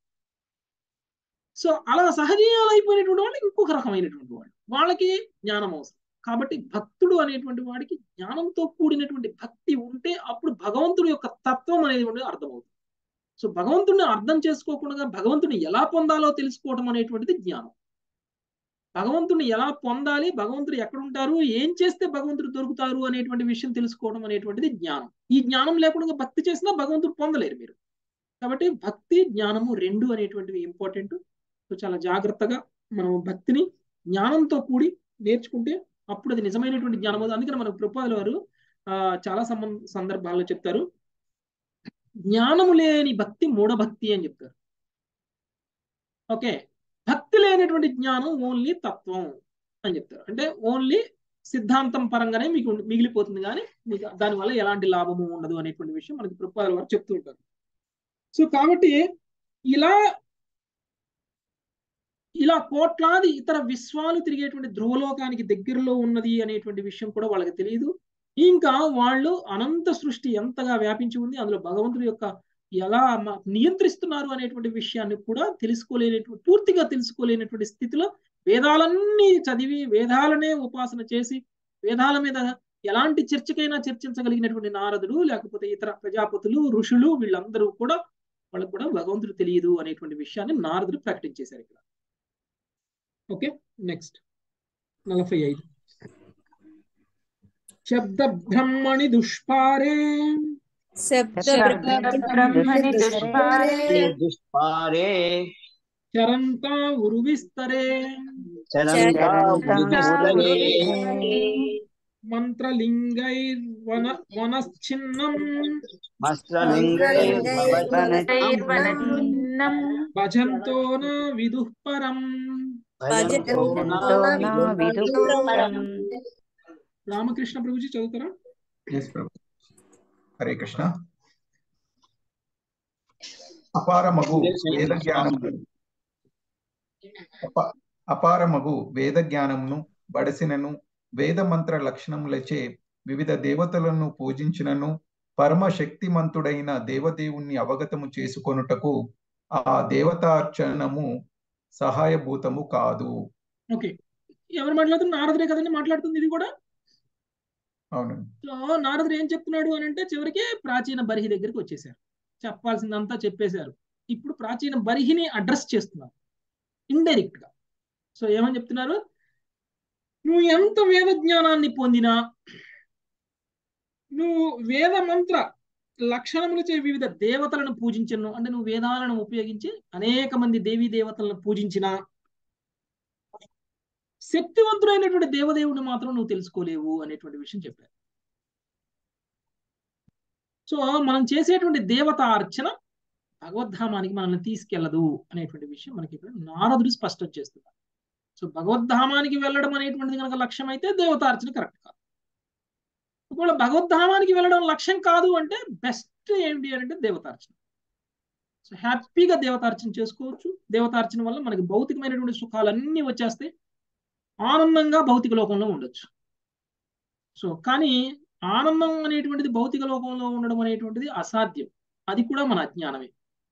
Speaker 1: సో అలా సహజీయాలు అయిపోయినటువంటి వాళ్ళు ఇంకొక రకమైనటువంటి వాళ్ళు వాళ్ళకి జ్ఞానం అవసరం కాబట్టి భక్తుడు అనేటువంటి వాడికి జ్ఞానంతో కూడినటువంటి భక్తి ఉంటే అప్పుడు భగవంతుడి యొక్క తత్వం అనేది అర్థమవుతుంది సో భగవంతుడిని అర్థం చేసుకోకుండా భగవంతుని ఎలా పొందాలో తెలుసుకోవడం అనేటువంటిది జ్ఞానం భగవంతుని ఎలా పొందాలి భగవంతుడు ఎక్కడ ఉంటారు ఏం చేస్తే భగవంతుడు దొరుకుతారు అనేటువంటి విషయం తెలుసుకోవడం అనేటువంటిది జ్ఞానం ఈ జ్ఞానం లేకుండా భక్తి చేసినా భగవంతుడు పొందలేరు మీరు కాబట్టి భక్తి జ్ఞానము రెండు అనేటువంటివి ఇంపార్టెంట్ సో చాలా జాగ్రత్తగా మనం భక్తిని జ్ఞానంతో కూడి నేర్చుకుంటే అప్పుడు అది నిజమైనటువంటి జ్ఞానం అవుతుంది అందుకని మన కృపాల వారు ఆ చాలా సంబంధ సందర్భాల్లో చెప్తారు జ్ఞానము లేని భక్తి మూఢభక్తి అని చెప్తారు ఓకే భక్తి లేనటువంటి జ్ఞానం ఓన్లీ తత్వం అని చెప్తారు అంటే ఓన్లీ సిద్ధాంతం పరంగానే మీకు మిగిలిపోతుంది కానీ మీకు దానివల్ల ఎలాంటి లాభము ఉండదు అనేటువంటి విషయం మనకి కృపాల వారు చెప్తూ ఉంటారు సో కాబట్టి ఇలా ఇలా కోట్లాది ఇతర విశ్వాలు తిరిగేటువంటి ధ్రువలోకానికి దగ్గరలో ఉన్నది అనేటువంటి విషయం కూడా వాళ్ళకి తెలియదు ఇంకా వాళ్ళు అనంత సృష్టి ఎంతగా వ్యాపించి ఉంది అందులో భగవంతుడి యొక్క ఎలా నియంత్రిస్తున్నారు అనేటువంటి విషయాన్ని కూడా తెలుసుకోలేనటువంటి పూర్తిగా తెలుసుకోలేనటువంటి స్థితిలో వేదాలన్నీ చదివి వేదాలనే ఉపాసన చేసి వేదాల మీద ఎలాంటి చర్చకైనా చర్చించగలిగినటువంటి నారదుడు లేకపోతే ఇతర ప్రజాపతులు ఋషులు వీళ్ళందరూ కూడా వాళ్ళకు కూడా భగవంతుడు తెలియదు అనేటువంటి విషయాన్ని నారదుడు ప్రకటించేశారు ఇక్కడ ఓకే నెక్స్ట్ నలభై ఐదు శబ్ద బ్రహ్మణి దుష్పారే
Speaker 3: బ్రహ్మణి దుష్పారే
Speaker 8: దుష్పారే
Speaker 1: చరంతా ఉరువిస్తరే
Speaker 8: చరంతాముస్తరే
Speaker 1: మంత్రలింగైర్వన వనశ్చిన్నం
Speaker 8: వస్త్రలింగైర్వనచిన్నం
Speaker 1: భజంతో న విదుః పరం
Speaker 8: భజంతో
Speaker 3: ఎంతో నా విదుఃఖం
Speaker 1: రామకృష్ణ ప్రభుజీ చదువుతారా
Speaker 9: ఎస్ ప్రభు హరే కృష్ణ అపారమగు వేద జ్ఞానమును అప- అపారమగు వేద జ్ఞానమును బడసినను వేద మంత్ర లక్షణములచే వివిధ దేవతలను పూజించినను పరమ శక్తిమంతుడైన దేవదేవుణ్ణి అవగతము చేసుకొనుటకు ఆ దేవతార్చనము సహాయభూతము కాదు
Speaker 1: ఓకే ఎవరు మాట్లాడుతున్నారు నారదుడే కదండి మాట్లాడుతుంది ఇది కూడా
Speaker 9: అవును
Speaker 1: సో నారదుడు ఏం చెప్తున్నాడు అని అంటే చివరికి ప్రాచీన బరిహి దగ్గరికి వచ్చేసారు చెప్పాల్సిందంతా చెప్పేశారు ఇప్పుడు ప్రాచీన బరిహిని అడ్రస్ చేస్తున్నారు ఇండైరెక్ట్ గా సో ఏమని చెప్తున్నారు నువ్వు ఎంత వేద జ్ఞానాన్ని పొందినా నువ్వు వేద మంత్ర లక్షణములచే వివిధ దేవతలను పూజించను అంటే నువ్వు వేదాలను ఉపయోగించి అనేక మంది దేవీ దేవతలను పూజించినా శక్తివంతుడైనటువంటి దేవదేవుని మాత్రం నువ్వు తెలుసుకోలేవు అనేటువంటి విషయం చెప్పారు సో మనం చేసేటువంటి దేవత అర్చన భగవద్ధామానికి మనల్ని తీసుకెళ్లదు అనేటువంటి విషయం మనకి ఇక్కడ నారదుడు స్పష్టం చేస్తున్నారు సో భగవద్ధామానికి వెళ్ళడం అనేటువంటిది కనుక లక్ష్యం అయితే దేవతార్చన కరెక్ట్ కాదు ఒకవేళ భగవద్ధామానికి వెళ్ళడం లక్ష్యం కాదు అంటే బెస్ట్ ఏంటి అంటే దేవతార్చన సో హ్యాపీగా దేవతార్చన చేసుకోవచ్చు దేవతార్చన వల్ల మనకి భౌతికమైనటువంటి సుఖాలన్నీ వచ్చేస్తాయి ఆనందంగా భౌతిక లోకంలో ఉండొచ్చు సో కానీ ఆనందం అనేటువంటిది భౌతిక లోకంలో ఉండడం అనేటువంటిది అసాధ్యం అది కూడా మన అజ్ఞానమే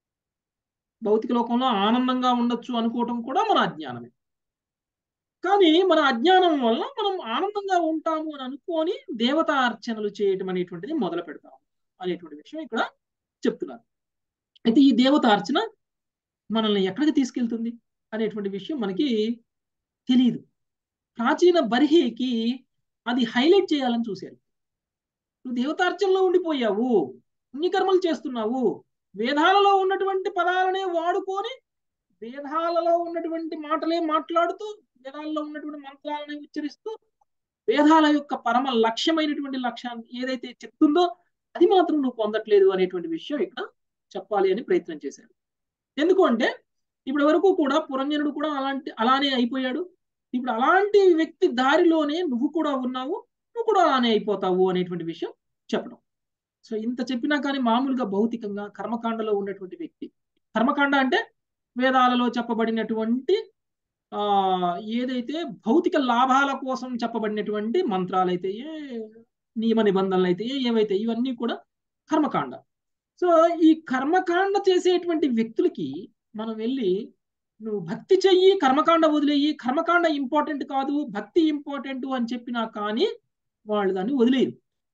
Speaker 1: భౌతిక లోకంలో ఆనందంగా ఉండొచ్చు అనుకోవటం కూడా మన అజ్ఞానమే కానీ మన అజ్ఞానం వల్ల మనం ఆనందంగా ఉంటాము అని అనుకొని దేవతా అర్చనలు చేయటం అనేటువంటిది మొదలు పెడతాము అనేటువంటి విషయం ఇక్కడ చెప్తున్నారు అయితే ఈ దేవత అర్చన మనల్ని ఎక్కడికి తీసుకెళ్తుంది అనేటువంటి విషయం మనకి తెలియదు ప్రాచీన బర్హీకి అది హైలైట్ చేయాలని చూశారు నువ్వు దేవతార్చనలో ఉండిపోయావు పుణ్యకర్మలు చేస్తున్నావు వేదాలలో ఉన్నటువంటి పదాలనే వాడుకొని వేదాలలో ఉన్నటువంటి మాటలే మాట్లాడుతూ వేదాల్లో ఉన్నటువంటి మంత్రాలని ఉచ్చరిస్తూ వేదాల యొక్క పరమ లక్ష్యమైనటువంటి లక్ష్యాన్ని ఏదైతే చెప్తుందో అది మాత్రం నువ్వు పొందట్లేదు అనేటువంటి విషయం ఇక్కడ చెప్పాలి అని ప్రయత్నం చేశారు ఎందుకు అంటే ఇప్పటి వరకు కూడా పురంజనుడు కూడా అలాంటి అలానే అయిపోయాడు ఇప్పుడు అలాంటి వ్యక్తి దారిలోనే నువ్వు కూడా ఉన్నావు నువ్వు కూడా అలానే అయిపోతావు అనేటువంటి విషయం చెప్పడం సో ఇంత చెప్పినా కానీ మామూలుగా భౌతికంగా కర్మకాండలో ఉన్నటువంటి వ్యక్తి కర్మకాండ అంటే వేదాలలో చెప్పబడినటువంటి ఆ ఏదైతే భౌతిక లాభాల కోసం చెప్పబడినటువంటి మంత్రాలు అయితే నియమ నిబంధనలు అయితే ఏవైతే ఇవన్నీ కూడా కర్మకాండ సో ఈ కర్మకాండ చేసేటువంటి వ్యక్తులకి మనం వెళ్ళి నువ్వు భక్తి చెయ్యి కర్మకాండ వదిలేయి కర్మకాండ ఇంపార్టెంట్ కాదు భక్తి ఇంపార్టెంట్ అని చెప్పినా కానీ వాళ్ళు దాన్ని వదిలేరు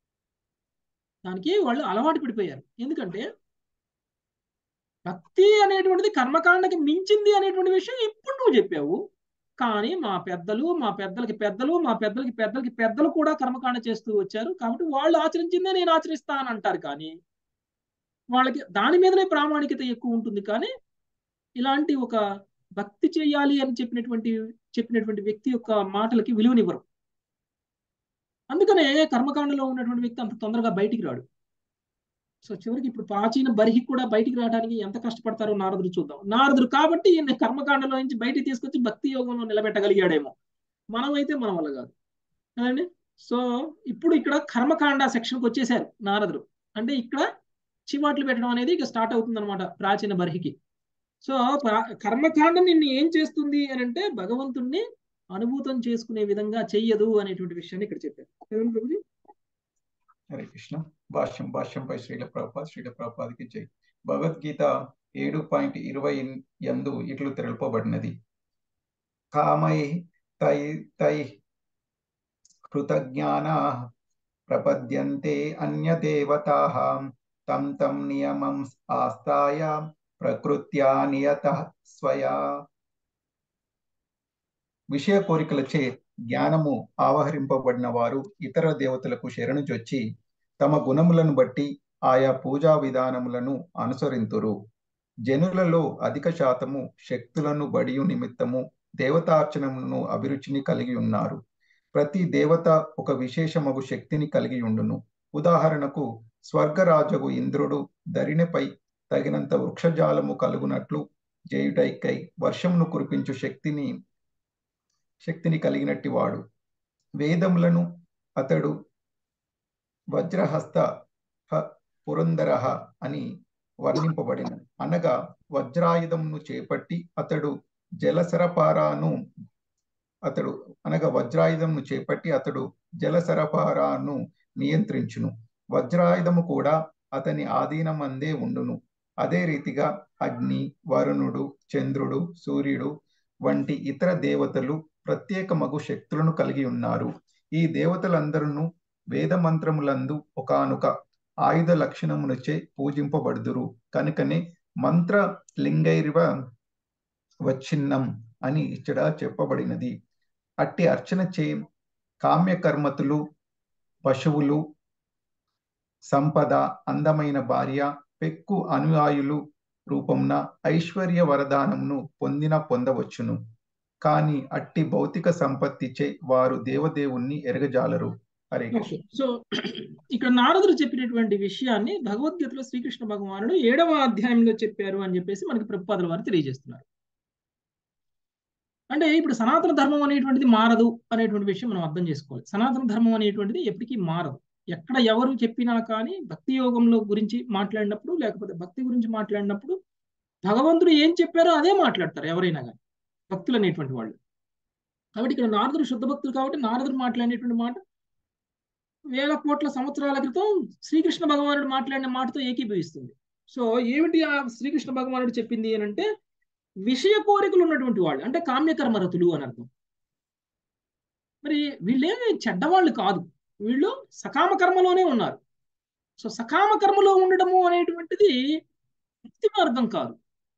Speaker 1: దానికి వాళ్ళు అలవాటు పడిపోయారు ఎందుకంటే భక్తి అనేటువంటిది కర్మకాండకి మించింది అనేటువంటి విషయం ఇప్పుడు నువ్వు చెప్పావు కానీ మా పెద్దలు మా పెద్దలకి పెద్దలు మా పెద్దలకి పెద్దలకి పెద్దలు కూడా కర్మకాండ చేస్తూ వచ్చారు కాబట్టి వాళ్ళు ఆచరించిందే నేను ఆచరిస్తా అని అంటారు కానీ వాళ్ళకి దాని మీదనే ప్రామాణికత ఎక్కువ ఉంటుంది కానీ ఇలాంటి ఒక భక్తి చేయాలి అని చెప్పినటువంటి చెప్పినటువంటి వ్యక్తి యొక్క మాటలకి విలువనివ్వరు అందుకనే కర్మకాండలో ఉన్నటువంటి వ్యక్తి అంత తొందరగా బయటికి రాడు సో చివరికి ఇప్పుడు ప్రాచీన బరిహి కూడా బయటికి రావడానికి ఎంత కష్టపడతారో నారదుడు చూద్దాం నారదుడు కాబట్టి ఈయన కర్మకాండలో నుంచి బయటికి తీసుకొచ్చి భక్తి యోగంలో నిలబెట్టగలిగాడేమో మనం అయితే మన వల్ల కాదు కదండి సో ఇప్పుడు ఇక్కడ కర్మకాండ సెక్షన్కి వచ్చేసారు నారదుడు అంటే ఇక్కడ చివాట్లు పెట్టడం అనేది ఇక స్టార్ట్ అవుతుంది అనమాట ప్రాచీన బర్హికి సో కర్మకాండం నిన్ను ఏం చేస్తుంది అని అంటే భగవంతుణ్ణి అనుభూతం చేసుకునే విధంగా చెయ్యదు అనేటువంటి విషయాన్ని ఇక్కడ చెప్పారు ప్రభుజీ
Speaker 9: హరే కృష్ణ భాష్యం భాష్యంపై శ్రీల ప్రభుపాద్ శ్రీల ప్రభుపాదికి జై భగవద్గీత ఏడు పాయింట్ ఇరవై ఎందు ఇట్లు తెలుపబడినది కామై తై తై కృతజ్ఞాన ప్రపద్యంతే అన్యదేవతా తం తం నియమం ఆస్థాయ ప్రకృత్యా నియత స్వయా విషయ కోరికలచే జ్ఞానము ఆవహరింపబడిన వారు ఇతర దేవతలకు శరణు చొచ్చి తమ గుణములను బట్టి ఆయా పూజా విధానములను అనుసరింతురు జనులలో అధిక శాతము శక్తులను బడియు నిమిత్తము దేవతార్చనమును అభిరుచిని కలిగి ఉన్నారు ప్రతి దేవత ఒక విశేషమగు శక్తిని కలిగి ఉండును ఉదాహరణకు స్వర్గరాజగు ఇంద్రుడు ధరిణిపై తగినంత వృక్షజాలము కలుగునట్లు జయుటైకై వర్షమును కురిపించు శక్తిని శక్తిని కలిగినట్టి వాడు వేదములను అతడు వజ్రహస్త పురందర అని వర్ణింపబడిన అనగా వజ్రాయుధమును చేపట్టి అతడు జలసరపారాను అతడు అనగా వజ్రాయుధమును చేపట్టి అతడు జలసరపారాను నియంత్రించును వజ్రాయుధము కూడా అతని ఆధీనమందే ఉండును అదే రీతిగా అగ్ని వరుణుడు చంద్రుడు సూర్యుడు వంటి ఇతర దేవతలు ప్రత్యేక మగు శక్తులను కలిగి ఉన్నారు ఈ దేవతలందరూ వేద మంత్రములందు ఒకనొక ఆయుధ లక్షణమునచే పూజింపబడుదురు కనుకనే మంత్ర లింగైర్వ వచ్చిన్నం అని ఇక్కడ చెప్పబడినది అట్టి అర్చన చే కామ్యకర్మతులు పశువులు సంపద అందమైన భార్య పెక్కు అనుయాయులు రూపంన ఐశ్వర్య వరదానమును పొందిన పొందవచ్చును కానీ అట్టి భౌతిక సంపత్తిచే వారు దేవదేవుణ్ణి ఎరగజాలరు హరే కృష్ణ
Speaker 1: సో ఇక్కడ నారదుడు చెప్పినటువంటి విషయాన్ని భగవద్గీతలో శ్రీకృష్ణ భగవానుడు ఏడవ అధ్యాయంలో చెప్పారు అని చెప్పేసి మనకి ప్రభుపాదుల వారు తెలియజేస్తున్నారు అంటే ఇప్పుడు సనాతన ధర్మం అనేటువంటిది మారదు అనేటువంటి విషయం మనం అర్థం చేసుకోవాలి సనాతన ధర్మం అనేటువంటిది ఎప్పటికీ మారదు ఎక్కడ ఎవరు చెప్పినా కానీ భక్తి యోగంలో గురించి మాట్లాడినప్పుడు లేకపోతే భక్తి గురించి మాట్లాడినప్పుడు భగవంతుడు ఏం చెప్పారో అదే మాట్లాడతారు ఎవరైనా కానీ భక్తులు అనేటువంటి వాళ్ళు కాబట్టి ఇక్కడ నారదుడు శుద్ధ భక్తులు కాబట్టి నారదుడు మాట్లాడినటువంటి మాట వేల కోట్ల సంవత్సరాల క్రితం శ్రీకృష్ణ భగవానుడు మాట్లాడిన మాటతో ఏకీభవిస్తుంది సో ఏమిటి ఆ శ్రీకృష్ణ భగవానుడు చెప్పింది అని అంటే విషయ కోరికలు ఉన్నటువంటి వాళ్ళు అంటే కామ్యకర్మరతులు అని అర్థం మరి వీళ్ళేమి చెడ్డవాళ్ళు కాదు వీళ్ళు సకామ కర్మలోనే ఉన్నారు సో సకామ కర్మలో ఉండడము అనేటువంటిది భక్తి మార్గం కాదు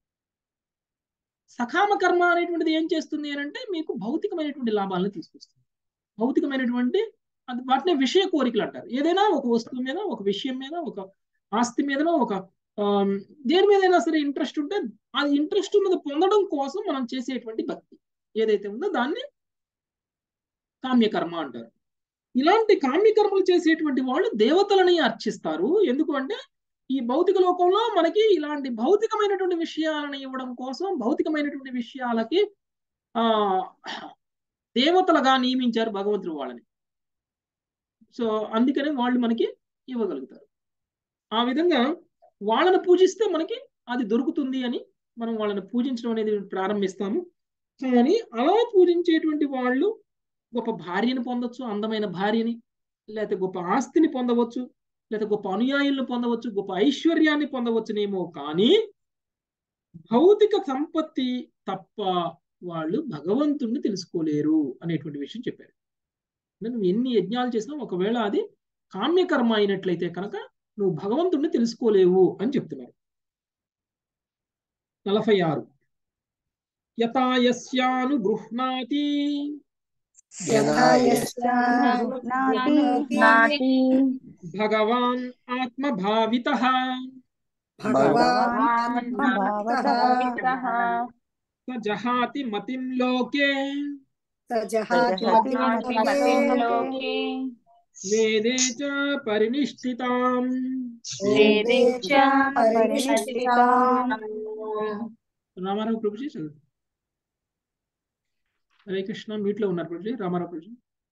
Speaker 1: సకామ కర్మ అనేటువంటిది ఏం చేస్తుంది అని అంటే మీకు భౌతికమైనటువంటి లాభాలను తీసుకొస్తుంది భౌతికమైనటువంటి అది వాటిని విషయ కోరికలు అంటారు ఏదైనా ఒక వస్తువు మీద ఒక విషయం మీద ఒక ఆస్తి మీదనో ఒక దేని మీదైనా సరే ఇంట్రెస్ట్ ఉంటే అది ఇంట్రెస్ట్ ఉన్నది పొందడం కోసం మనం చేసేటువంటి భక్తి ఏదైతే ఉందో దాన్ని కామ్యకర్మ అంటారు ఇలాంటి కామ్యకర్మలు చేసేటువంటి వాళ్ళు దేవతలని అర్చిస్తారు ఎందుకు అంటే ఈ భౌతిక లోకంలో మనకి ఇలాంటి భౌతికమైనటువంటి విషయాలను ఇవ్వడం కోసం భౌతికమైనటువంటి విషయాలకి ఆ దేవతలుగా నియమించారు భగవంతుడు వాళ్ళని సో అందుకనే వాళ్ళు మనకి ఇవ్వగలుగుతారు ఆ విధంగా వాళ్ళని పూజిస్తే మనకి అది దొరుకుతుంది అని మనం వాళ్ళని పూజించడం అనేది ప్రారంభిస్తాము కానీ అలా పూజించేటువంటి వాళ్ళు గొప్ప భార్యని పొందొచ్చు అందమైన భార్యని లేకపోతే గొప్ప ఆస్తిని పొందవచ్చు లేకపోతే గొప్ప అనుయాయులను పొందవచ్చు గొప్ప ఐశ్వర్యాన్ని పొందవచ్చునేమో కానీ భౌతిక సంపత్తి తప్ప వాళ్ళు భగవంతుణ్ణి తెలుసుకోలేరు అనేటువంటి విషయం చెప్పారు నువ్వు ఎన్ని యజ్ఞాలు చేసినా ఒకవేళ అది కామ్యకర్మ అయినట్లయితే కనుక నువ్వు భగవంతుణ్ణి తెలుసుకోలేవు అని చెప్తున్నారు నలభై ఆరు యథాయస్యాను గృహ్ణాతి భగవాన్ ఆత్మభావిత జహాతి మతిం లోకే వేదే చ పరినిష్ఠితాం రామారావు ప్రభుజీ చదువు హరే కృష్ణ మీట్లో ఉన్నారు ప్రభుజీ రామారావు ప్రభుజీ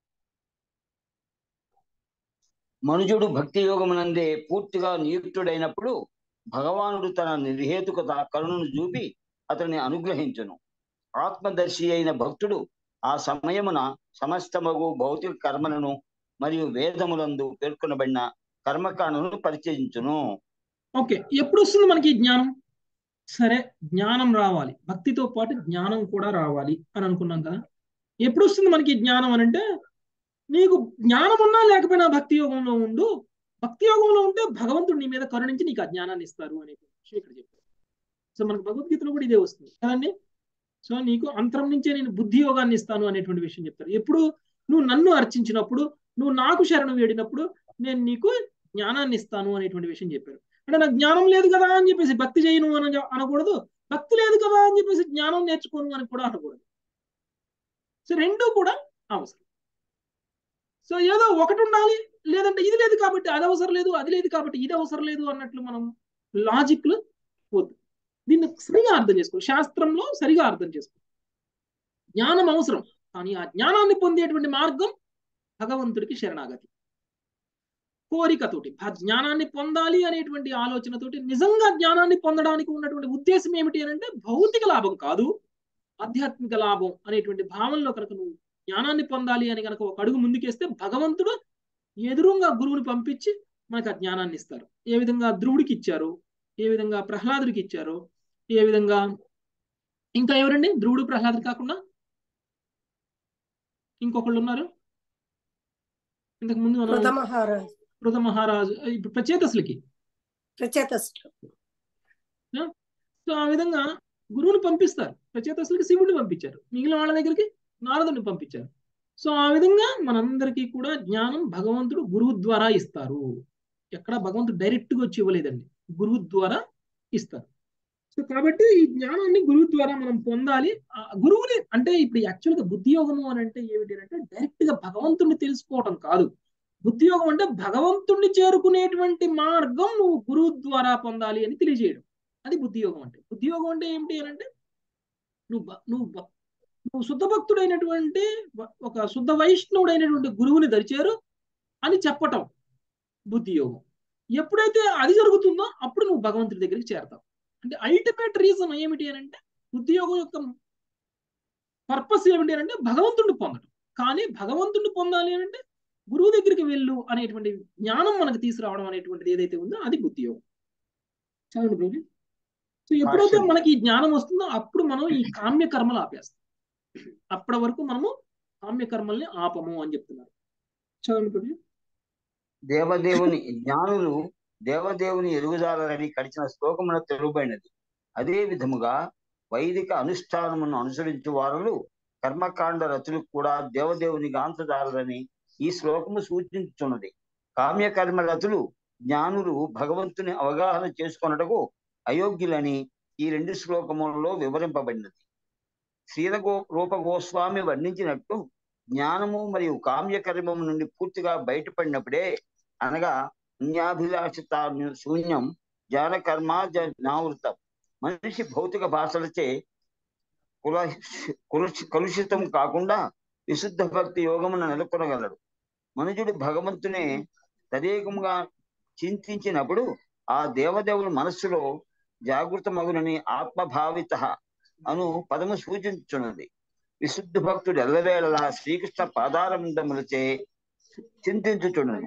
Speaker 8: మనుజుడు భక్తి యోగమునందే పూర్తిగా నియుక్తుడైనప్పుడు భగవానుడు తన నిర్హేతుకత కరుణను చూపి అతన్ని అనుగ్రహించును ఆత్మదర్శి అయిన భక్తుడు ఆ సమయమున సమస్తమగు భౌతిక కర్మలను మరియు వేదములందు పేర్కొనబడిన కర్మకాండను పరిచయించును
Speaker 1: ఓకే ఎప్పుడు వస్తుంది మనకి జ్ఞానం సరే జ్ఞానం రావాలి భక్తితో పాటు జ్ఞానం కూడా రావాలి అని అనుకున్నాం కదా ఎప్పుడు వస్తుంది మనకి జ్ఞానం అని అంటే నీకు జ్ఞానం ఉన్నా లేకపోయినా భక్తి యోగంలో ఉండు భక్తి యోగంలో ఉంటే భగవంతుడు నీ మీద కరుణించి నీకు ఆ జ్ఞానాన్ని ఇస్తారు అనే విషయం ఇక్కడ చెప్పారు సో మనకు భగవద్గీతలో కూడా ఇదే వస్తుంది కదండి సో నీకు అంతరం నుంచే నేను బుద్ధి యోగాన్ని ఇస్తాను అనేటువంటి విషయం చెప్తారు ఎప్పుడు నువ్వు నన్ను అర్చించినప్పుడు నువ్వు నాకు శరణు వేడినప్పుడు నేను నీకు జ్ఞానాన్ని ఇస్తాను అనేటువంటి విషయం చెప్పారు అంటే నాకు జ్ఞానం లేదు కదా అని చెప్పేసి భక్తి చేయను అని అనకూడదు భక్తి లేదు కదా అని చెప్పేసి జ్ఞానం నేర్చుకోను అని కూడా అనకూడదు సో రెండూ కూడా అవసరం సో ఏదో ఒకటి ఉండాలి లేదంటే ఇది లేదు కాబట్టి అది అవసరం లేదు అది లేదు కాబట్టి ఇది అవసరం లేదు అన్నట్లు మనం లాజిక్లు వద్దు దీన్ని సరిగా అర్థం చేసుకో శాస్త్రంలో సరిగా అర్థం చేసుకో జ్ఞానం అవసరం కానీ ఆ జ్ఞానాన్ని పొందేటువంటి మార్గం భగవంతుడికి శరణాగతి కోరికతోటి ఆ జ్ఞానాన్ని పొందాలి అనేటువంటి ఆలోచనతోటి నిజంగా జ్ఞానాన్ని పొందడానికి ఉన్నటువంటి ఉద్దేశం ఏమిటి అని అంటే భౌతిక లాభం కాదు ఆధ్యాత్మిక లాభం అనేటువంటి భావనలో కనుక నువ్వు జ్ఞానాన్ని పొందాలి అని కనుక ఒక అడుగు ముందుకేస్తే భగవంతుడు ఎదురుగా గురువుని పంపించి మనకు ఆ జ్ఞానాన్ని ఇస్తారు ఏ విధంగా ధ్రువుడికి ఇచ్చారు ఏ విధంగా ప్రహ్లాదుడికి ఇచ్చారో ఏ విధంగా ఇంకా ఎవరండి ధ్రువుడు ప్రహ్లాదుడు కాకుండా ఇంకొకళ్ళు ఉన్నారు ఇంతకు ముందు మనం
Speaker 5: కృత మహారాజు
Speaker 1: కృత మహారాజు ఇప్పుడు ప్రచేతసులకి
Speaker 5: ప్రచేతస్థులు
Speaker 1: సో ఆ విధంగా గురువుని పంపిస్తారు ప్రచేతసులకి శివుడిని పంపించారు మిగిలిన వాళ్ళ దగ్గరికి నారదుని పంపించారు సో ఆ విధంగా మనందరికీ కూడా జ్ఞానం భగవంతుడు గురువు ద్వారా ఇస్తారు ఎక్కడ భగవంతుడు డైరెక్ట్ గా వచ్చి ఇవ్వలేదండి గురువు ద్వారా ఇస్తారు సో కాబట్టి ఈ జ్ఞానాన్ని గురువు ద్వారా మనం పొందాలి ఆ గురువుని అంటే ఇప్పుడు యాక్చువల్ గా బుద్ధి యోగము అని అంటే ఏమిటి అంటే డైరెక్ట్ గా భగవంతుడిని తెలుసుకోవటం కాదు బుద్ధి యోగం అంటే భగవంతుణ్ణి చేరుకునేటువంటి మార్గం నువ్వు గురువు ద్వారా పొందాలి అని తెలియజేయడం అది బుద్ధి యోగం అంటే బుద్ధి యోగం అంటే ఏమిటి అని అంటే నువ్వు భ- నువ్వు భ- నువ్వు శుద్ధ భక్తుడైనటువంటి వ- ఒక శుద్ధ వైష్ణవుడైనటువంటి గురువుని దరిచేరు అని చెప్పటం బుద్ధి యోగం ఎప్పుడైతే అది జరుగుతుందో అప్పుడు నువ్వు భగవంతుడి దగ్గరికి చేరతావు అంటే అల్టిమేట్ రీజన్ ఏమిటి అని అంటే బుద్ధి యోగం యొక్క పర్పస్ ఏమిటి అని అంటే భగవంతుడిని పొందడం కానీ భగవంతుడిని పొందాలి అని అంటే గురువు దగ్గరికి వెళ్ళు అనేటువంటి జ్ఞానం మనకు తీసుకురావడం అనేటువంటిది ఏదైతే ఉందో అది బుద్ధి యోగం చదవండి ప్రభు సో ఎప్పుడైతే
Speaker 8: భాష్యం.
Speaker 1: మనకి ఈ జ్ఞానం వస్తుందో అప్పుడు మనం ఈ కామ్య కర్మలు ఆపేస్తాం అప్పటి వరకు మనము కామ్య కర్మల్ని ఆపము అని చెప్తున్నారు చదవండి ప్రభు
Speaker 8: దేవదేవుని జ్ఞానులు దేవదేవుని ఎరుగుదారని కడిచిన శ్లోకమున తెలుబడినది అదే విధముగా వైదిక అనుష్ఠానమును అనుసరించు వారు కర్మకాండ రతులు కూడా దేవదేవుని గాంతదారులని ఈ శ్లోకము సూచించుచున్నది కామ్యకర్మ రతులు జ్ఞానులు భగవంతుని అవగాహన చేసుకొనుటకు అయోగ్యులని ఈ రెండు శ్లోకములలో వివరింపబడినది శ్రీరగో రూప గోస్వామి వర్ణించినట్టు జ్ఞానము మరియు కామ్యకర్మము నుండి పూర్తిగా బయటపడినప్పుడే అనగా అన్యాభిలాషిత శూన్యం జ్ఞాన కర్మ జ్ఞావృతం మనిషి భౌతిక భాషలచే కుల కులుషి- కలుషితం కాకుండా విశుద్ధ భక్తి యోగమును నెలకొనగలడు మనుజుడు భగవంతునే తదేకముగా చింతించినప్పుడు ఆ దేవదేవుని మనస్సులో జాగృతమగునని ఆత్మభావిత అను పదము సూచించున్నది విశుద్ధ భక్తుడు ఎల్లవేళలా శ్రీకృష్ణ పాదారవిందములచే చింతించుచున్నది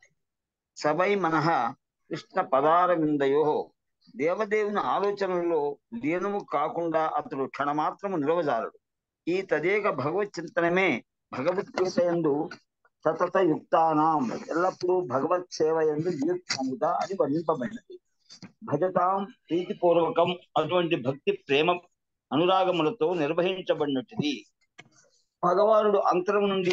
Speaker 8: సవై మనః కృష్ణ పదారవిందయో దేవదేవుని ఆలోచనల్లో లీనము కాకుండా అతడు క్షణమాత్రము నిలవజాలడు ఈ తదేక భగవత్ చింతనమే భగవద్గీత ఎందు సతత యుక్తానాం ఎల్లప్పుడూ భగవత్ సేవ ఎందు నియుక్తముద అని వర్ణింపబడినది భజతాం ప్రీతిపూర్వకం అటువంటి భక్తి ప్రేమ అనురాగములతో నిర్వహించబడినట్టుది భగవానుడు అంతరం నుండి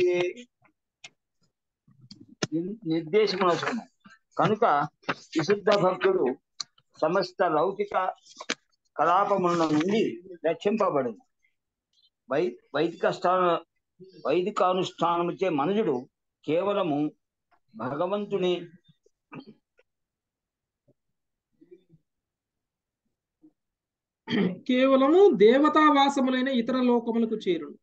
Speaker 8: నిర్దేశమునసును కనుక విశుద్ధ భక్తుడు సమస్త లౌకిక కలాపముల నుండి రక్షింపబడును వై వైదిక స్థాన వైదికానుష్ఠానముచే మనుజుడు కేవలము భగవంతుని
Speaker 1: కేవలము దేవతావాసములైన ఇతర లోకములకు చేరును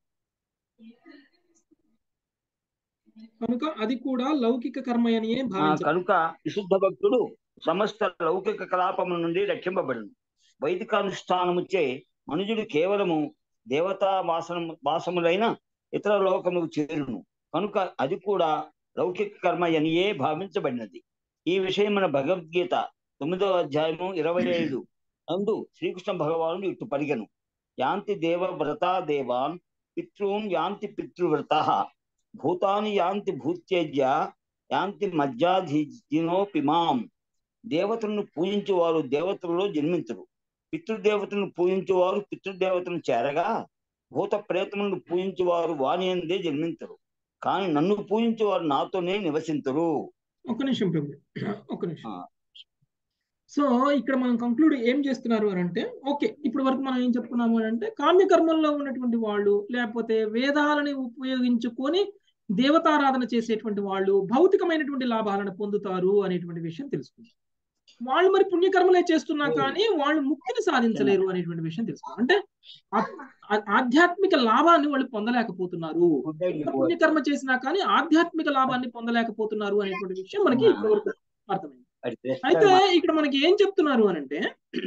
Speaker 1: కనుక అది కూడా లౌకిక కర్మయనియే
Speaker 8: ఆ,
Speaker 1: భావించాలి
Speaker 8: కనుక విశుద్ధ భక్తుడు సమస్త లౌకిక కలాపముల నుండి రక్షింపబడును వైదికానుష్ఠానముచే మనుజుడు కేవలము దేవతా వాసన వాసములైన ఇతర లోకములకు చేరును కనుక అది కూడా లౌకిక కర్మ అనియే భావించబడినది ఈ విషయం మన భగవద్గీత తొమ్మిదవ అధ్యాయము ఇరవై ఐదు అందు శ్రీకృష్ణ భగవానుడు ఇటు పలిగను యాంతి దేవ వ్రతా దేవాన్ పితృన్ యాంతి పితృవ్రత భూతాని యాంతి భూత్యజ్య యాంతి మధ్యాధీనోపి మాం దేవతలను పూజించేవారు దేవతలలో జన్మించరు పితృదేవతలను పూజించేవారు పితృదేవతలను చేరగా భూత ప్రేతములను పూజించేవారు వాని అందే జన్మించరు కానీ నన్ను పూజించేవారు నాతోనే నివసించరు
Speaker 1: ఒక్క నిమిషం ప్రభు ఒక్క నిమిషం
Speaker 8: ఆ,
Speaker 1: సో ఇక్కడ మనం కంక్లూడ్ ఏం చేస్తున్నారు అని అంటే ఓకే ఇప్పుడు వరకు మనం ఏం చెప్పుకున్నాము అని అంటే కామ్య కర్మల్లో ఉన్నటువంటి వాళ్ళు లేకపోతే వేదాలని ఉపయోగించుకొని దేవతారాధన చేసేటువంటి వాళ్ళు భౌతికమైనటువంటి లాభాలను పొందుతారు అనేటువంటి విషయం తెలుసుకుంటాం వాళ్ళు మరి పుణ్యకర్మలే చేస్తున్నా కానీ వాళ్ళు ముక్తిని సాధించలేరు అనేటువంటి విషయం తెలుసుకున్నాం అంటే ఆ- ఆ- ఆధ్యాత్మిక లాభాన్ని వాళ్ళు పొందలేకపోతున్నారు ఎంత పుణ్యకర్మ చేసినా కానీ ఆధ్యాత్మిక లాభాన్ని పొందలేకపోతున్నారు అనేటువంటి విషయం మనకి ఇప్పటివరకు అర్థమైంది
Speaker 8: అది చేస్తారు
Speaker 1: అయితే
Speaker 8: మా-
Speaker 1: ఇక్కడ మనకి ఏం చెప్తున్నారు అని అంటే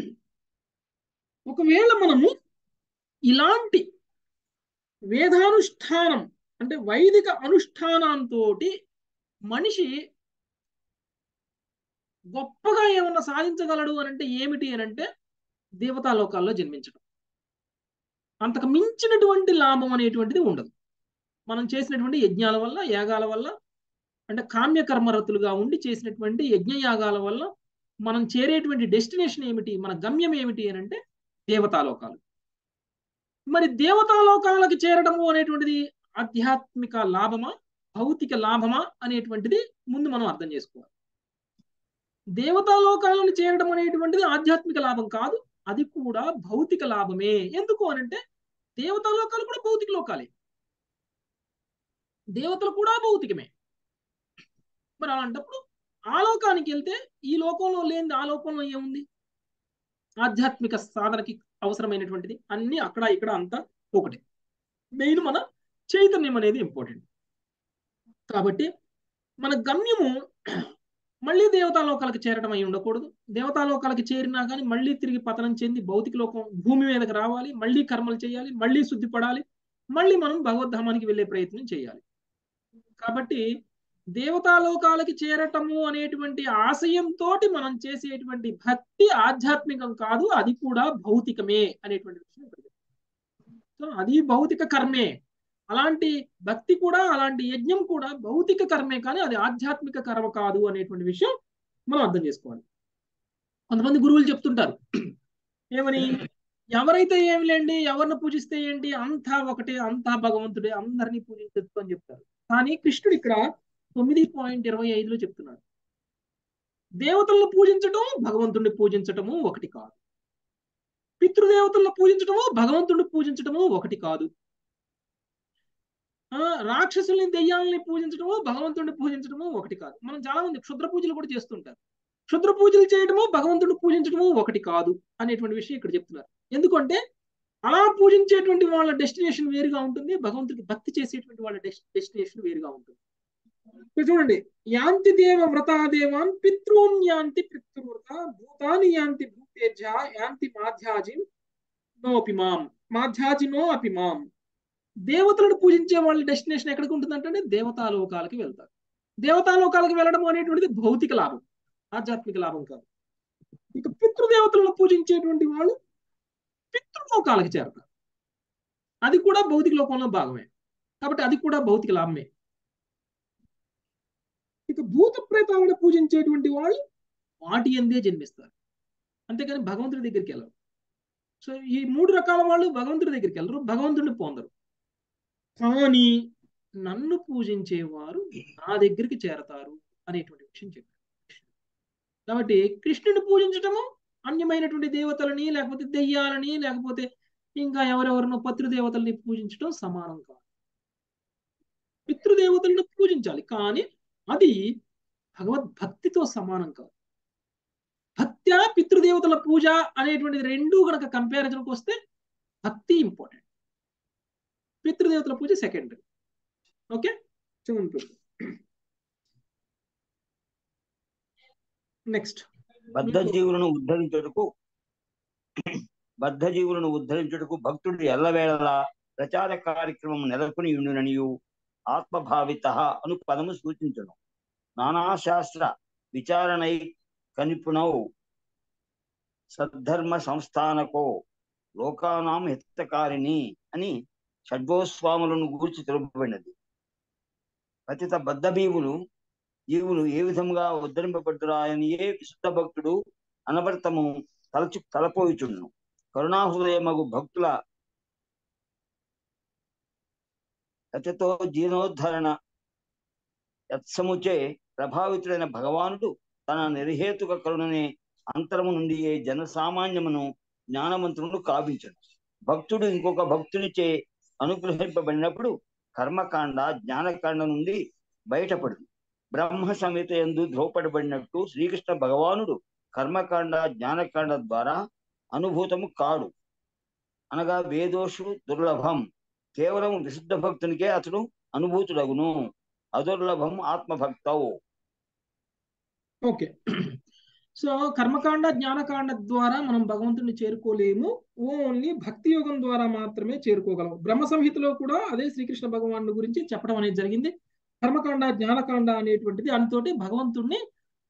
Speaker 1: ఒకవేళ మనము ఇలాంటి వేదానుష్ఠానం అంటే వైదిక అనుష్ఠానంతో మనిషి గొప్పగా ఏమన్నా సాధించగలడు అని అంటే ఏమిటి అని అంటే దేవతాలోకాల్లో జన్మించడం అంతకు మించినటువంటి లాభం అనేటువంటిది ఉండదు మనం చేసినటువంటి యజ్ఞాల వల్ల యాగాల వల్ల అంటే కామ్య కర్మరతులుగా ఉండి చేసినటువంటి యజ్ఞయాగాల వల్ల మనం చేరేటువంటి డెస్టినేషన్ ఏమిటి మన గమ్యం ఏమిటి అని అంటే దేవతాలోకాలు మరి దేవతాలోకాలకి చేరడము అనేటువంటిది ఆధ్యాత్మిక లాభమా భౌతిక లాభమా అనేటువంటిది ముందు మనం అర్థం చేసుకోవాలి దేవతాలోకాలను చేరడం అనేటువంటిది ఆధ్యాత్మిక లాభం కాదు అది కూడా భౌతిక లాభమే ఎందుకు అనంటే దేవతాలోకాలు కూడా భౌతిక లోకాలే దేవతలు కూడా భౌతికమే మరి అలాంటప్పుడు ఆ లోకానికి వెళ్తే ఈ లోకంలో లేనిది ఆ లోకంలో ఏముంది ఆధ్యాత్మిక సాధనకి అవసరమైనటువంటిది అన్ని అక్కడ ఇక్కడ అంతా ఒకటే మెయిన్ మన చైతన్యం అనేది ఇంపార్టెంట్ కాబట్టి మన గమ్యము మళ్ళీ దేవతాలోకాలకు చేరడం అయి ఉండకూడదు దేవతాలోకాలకి చేరినా కానీ మళ్ళీ తిరిగి పతనం చెంది భౌతిక లోకం భూమి మీదకి రావాలి మళ్ళీ కర్మలు చేయాలి మళ్ళీ శుద్ధి పడాలి మళ్ళీ మనం భగవద్ధామానికి వెళ్ళే ప్రయత్నం చేయాలి కాబట్టి దేవతాలోకాలకి చేరటము అనేటువంటి ఆశయంతో మనం చేసేటువంటి భక్తి ఆధ్యాత్మికం కాదు అది కూడా భౌతికమే అనేటువంటి విషయం సో అది భౌతిక కర్మే అలాంటి భక్తి కూడా అలాంటి యజ్ఞం కూడా భౌతిక కర్మే కానీ అది ఆధ్యాత్మిక కర్మ కాదు అనేటువంటి విషయం మనం అర్థం చేసుకోవాలి కొంతమంది గురువులు చెప్తుంటారు ఏమని ఎవరైతే ఏమి లేండి ఎవరిని పూజిస్తే ఏంటి అంతా ఒకటే అంతా భగవంతుడే అందరినీ పూజించచ్చు అని చెప్తారు కానీ కృష్ణుడు ఇక్కడ తొమ్మిది పాయింట్ ఇరవై ఐదులో చెప్తున్నాడు దేవతలను పూజించటం భగవంతుడిని పూజించటము ఒకటి కాదు పితృదేవతలను పూజించటము భగవంతుడిని పూజించటము ఒకటి కాదు రాక్షసుల్ని దెయ్యాలని పూజించడము భగవంతుడిని పూజించడము ఒకటి కాదు మనం చాలా మంది క్షుద్ర పూజలు కూడా చేస్తుంటారు క్షుద్ర పూజలు చేయడము భగవంతుడిని పూజించడము ఒకటి కాదు అనేటువంటి విషయం ఇక్కడ చెప్తున్నారు ఎందుకంటే అలా పూజించేటువంటి వాళ్ళ డెస్టినేషన్ వేరుగా ఉంటుంది భగవంతుడికి భక్తి చేసేటువంటి వాళ్ళ డెస్టినేషన్ వేరుగా ఉంటుంది చూడండి యాంతి దేవ వ్రతాదేవాన్ పితృన్ యాంతి పితృవ్రత భూతాని యాంతి భూతేజ యాంతి మాధ్యాజి నోపిమాం మాధ్యాజినో అపిమాం దేవతలను పూజించే వాళ్ళ డెస్టినేషన్ ఎక్కడికి ఉంటుంది అంటే దేవతాలోకాలకి వెళ్తారు దేవతాలోకాలకు వెళ్ళడం అనేటువంటిది భౌతిక లాభం ఆధ్యాత్మిక లాభం కాదు ఇక పితృదేవతలను పూజించేటువంటి వాళ్ళు పితృలోకాలకి చేరతారు అది కూడా భౌతిక లోకంలో భాగమే కాబట్టి అది కూడా భౌతిక లాభమే ఇక భూత ప్రేతాలను పూజించేటువంటి వాళ్ళు వాటి ఎందే జన్మిస్తారు అంతేకాని భగవంతుడి దగ్గరికి వెళ్ళరు సో ఈ మూడు రకాల వాళ్ళు భగవంతుడి దగ్గరికి వెళ్ళరు భగవంతుడిని పొందరు కానీ నన్ను పూజించేవారు నా దగ్గరికి చేరతారు అనేటువంటి విషయం చెప్పారు కాబట్టి కృష్ణుని పూజించటము అన్యమైనటువంటి దేవతలని లేకపోతే దెయ్యాలని లేకపోతే ఇంకా ఎవరెవరినో పత్రుదేవతల్ని పూజించడం సమానం కాదు పితృదేవతలను పూజించాలి కానీ అది భగవద్భక్తితో సమానం కాదు భక్త్యా పితృదేవతల పూజ అనేటువంటిది రెండు కనుక కంపారిజన్కి వస్తే భక్తి ఇంపార్టెంట్ పితృదేవతల పూజ సెకండరీ ఓకే చూడండి నెక్స్ట్
Speaker 8: బద్ధ జీవులను ఉద్ధరించుటకు బద్ధ జీవులను ఉద్ధరించుటకు భక్తుడు ఎల్లవేళలా ప్రచార కార్యక్రమం నెలకొని ఉండుననియు ఆత్మభావిత అను పదము సూచించను నానాశాస్త్ర విచారణై కనిపుణౌ సద్ధర్మ సంస్థానకో లోకానాం హితకారిణి అని షడ్గోస్వాములను గూర్చి తెలుపబడినది పతిత బద్ధ జీవులు జీవులు ఏ విధంగా ఉద్ధరింపబడ్డాయని ఏ విశుద్ధ భక్తుడు అనవర్తము తలచు తలపోయిచుండు కరుణాహృదయమగు భక్తుల కథతో జీర్ణోద్ధరణ యత్సముచే ప్రభావితుడైన భగవానుడు తన నిర్హేతుక కరుణనే అంతరము నుండి ఏ జనసామాన్యమును జ్ఞానవంతులను కావించడు భక్తుడు ఇంకొక భక్తునిచే అనుగ్రహింపబడినప్పుడు కర్మకాండ జ్ఞానకాండ నుండి బయటపడు బ్రహ్మ సమేత ఎందు ధ్రువపడబడినట్టు శ్రీకృష్ణ భగవానుడు కర్మకాండ జ్ఞానకాండ ద్వారా అనుభూతము కాడు అనగా వేదోషు దుర్లభం కేవలం విశుద్ధ భక్తునికే అతడు అనుభూతుడగును అదుర్లభం ఆత్మభక్తవు
Speaker 1: ఓకే సో కర్మకాండ జ్ఞానకాండ ద్వారా మనం భగవంతుడిని చేరుకోలేము ఓన్లీ భక్తి యోగం ద్వారా మాత్రమే చేరుకోగలం బ్రహ్మ సంహితలో కూడా అదే శ్రీకృష్ణ భగవాను గురించి చెప్పడం అనేది జరిగింది కర్మకాండ జ్ఞానకాండ అనేటువంటిది దానితోటి భగవంతుడిని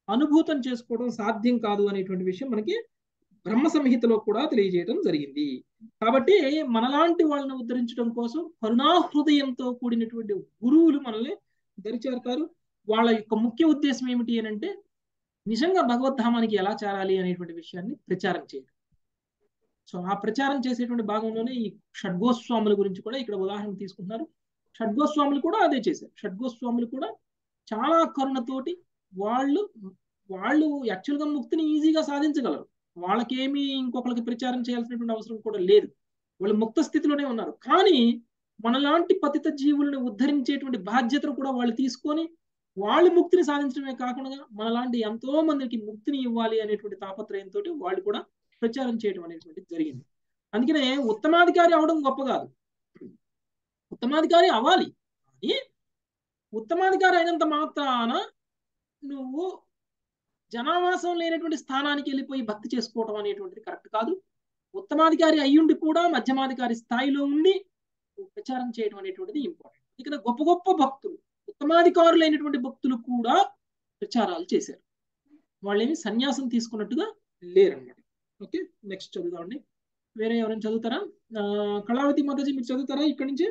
Speaker 1: అనుభూతం చేసుకోవడం సాధ్యం కాదు అనేటువంటి విషయం మనకి బ్రహ్మ సంహితలో కూడా తెలియజేయడం జరిగింది కాబట్టి మనలాంటి వాళ్ళని ఉద్ధరించడం కోసం కరుణాహృదయంతో కూడినటువంటి గురువులు మనల్ని దరిచేరుతారు వాళ్ళ యొక్క ముఖ్య ఉద్దేశం ఏమిటి అని అంటే నిజంగా భగవద్ధామానికి ఎలా చేరాలి అనేటువంటి విషయాన్ని ప్రచారం చేయడం సో ఆ ప్రచారం చేసేటువంటి భాగంలోనే ఈ షడ్గోస్వాముల గురించి కూడా ఇక్కడ ఉదాహరణ తీసుకుంటున్నారు షడ్గోస్వాములు కూడా అదే చేశారు షడ్గోస్వాములు కూడా చాలా కరుణతోటి వాళ్ళు వాళ్ళు యాక్చువల్గా ముక్తిని ఈజీగా సాధించగలరు వాళ్ళకేమీ ఇంకొకరికి ప్రచారం చేయాల్సినటువంటి అవసరం కూడా లేదు వాళ్ళు ముక్త స్థితిలోనే ఉన్నారు కానీ మనలాంటి పతిత జీవులను ఉద్ధరించేటువంటి బాధ్యతను కూడా వాళ్ళు తీసుకొని వాళ్ళు ముక్తిని సాధించడమే కాకుండా మనలాంటి ఎంతో మందికి ముక్తిని ఇవ్వాలి అనేటువంటి తాపత్రయంతో వాళ్ళు కూడా ప్రచారం చేయడం అనేటువంటిది జరిగింది అందుకనే ఉత్తమాధికారి అవడం గొప్ప కాదు ఉత్తమాధికారి అవ్వాలి కానీ ఉత్తమాధికారి అయినంత మాత్రాన నువ్వు జనావాసం లేనటువంటి స్థానానికి వెళ్ళిపోయి భక్తి చేసుకోవడం అనేటువంటిది కరెక్ట్ కాదు ఉత్తమాధికారి అయ్యుండి కూడా మధ్యమాధికారి స్థాయిలో ఉండి ప్రచారం చేయడం అనేటువంటిది ఇంపార్టెంట్ ఇక్కడ గొప్ప గొప్ప భక్తులు ఉత్తమాధికారులైనటువంటి భక్తులు కూడా ప్రచారాలు చేశారు వాళ్ళేమి సన్యాసం తీసుకున్నట్టుగా లేరన్నమాట ఓకే నెక్స్ట్ చదువుదామండి వేరే ఎవరైనా చదువుతారా కళావతి మాతాజీ మీరు చదువుతారా ఇక్కడి నుంచి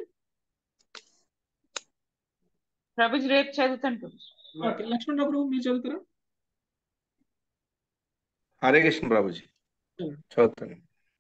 Speaker 2: ప్రభుజీ రేపు చదువుతాను
Speaker 1: ఓకే లక్ష్మణ్ ప్రభు మీరు చదువుతారా
Speaker 10: హరే కృష్ణ ప్రభుజీ చదువుతాను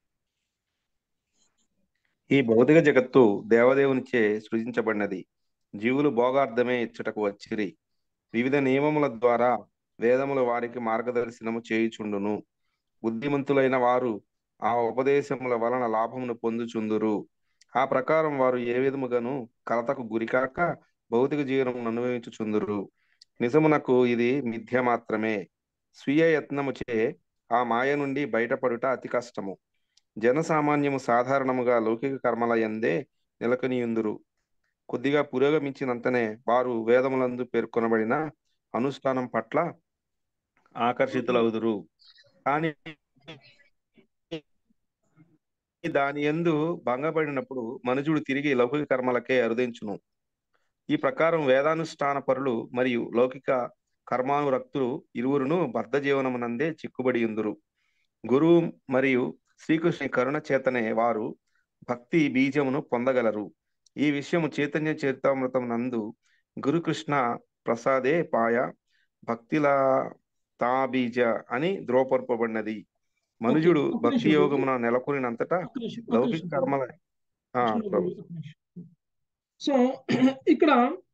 Speaker 10: ఈ భౌతిక జగత్తు దేవదేవునిచే సృజించబడినది జీవులు భోగార్థమే ఇచ్చటకు వచ్చిరి వివిధ నియమముల ద్వారా వేదములు వారికి మార్గదర్శనము చేయుచుండును బుద్ధిమంతులైన వారు ఆ ఉపదేశముల వలన లాభమును పొందుచుందురు ఆ ప్రకారం వారు ఏ విధముగాను కలతకు గురికాక భౌతిక జీవనమును అనుభవించుచుందురు నిజమునకు ఇది మిథ్య మాత్రమే స్వీయ యత్నముచే ఆ మాయ నుండి బయటపడుట అతి కష్టము జనసామాన్యము సాధారణముగా లౌకిక కర్మల ఎందే నిలకనియుందురు కొద్దిగా పురోగమించినంతనే వారు వేదములందు పేర్కొనబడిన అనుష్ఠానం పట్ల ఆకర్షితులవుదురు కానీ దాని ఎందు భంగపడినప్పుడు మనుజుడు తిరిగి లౌకిక కర్మలకే అరుదించును ఈ ప్రకారం వేదానుష్ఠాన పరులు మరియు లౌకిక కర్మానురక్తులు ఇరువురును బద్ధ జీవనమునందే చిక్కుబడి ఉందురు గురువు మరియు శ్రీకృష్ణుని కరుణ చేతనే వారు భక్తి బీజమును పొందగలరు ఈ విషయము చైతన్య చరితామృతం నందు గురుకృష్ణ ప్రసాదే పాయ భక్తిల తాబీజ అని ద్రోపరపబడినది మనుజుడు భక్తి యోగమున నెలకొనినంతటా లౌకిక కర్మల ప్రభు
Speaker 1: సో ఇక్కడ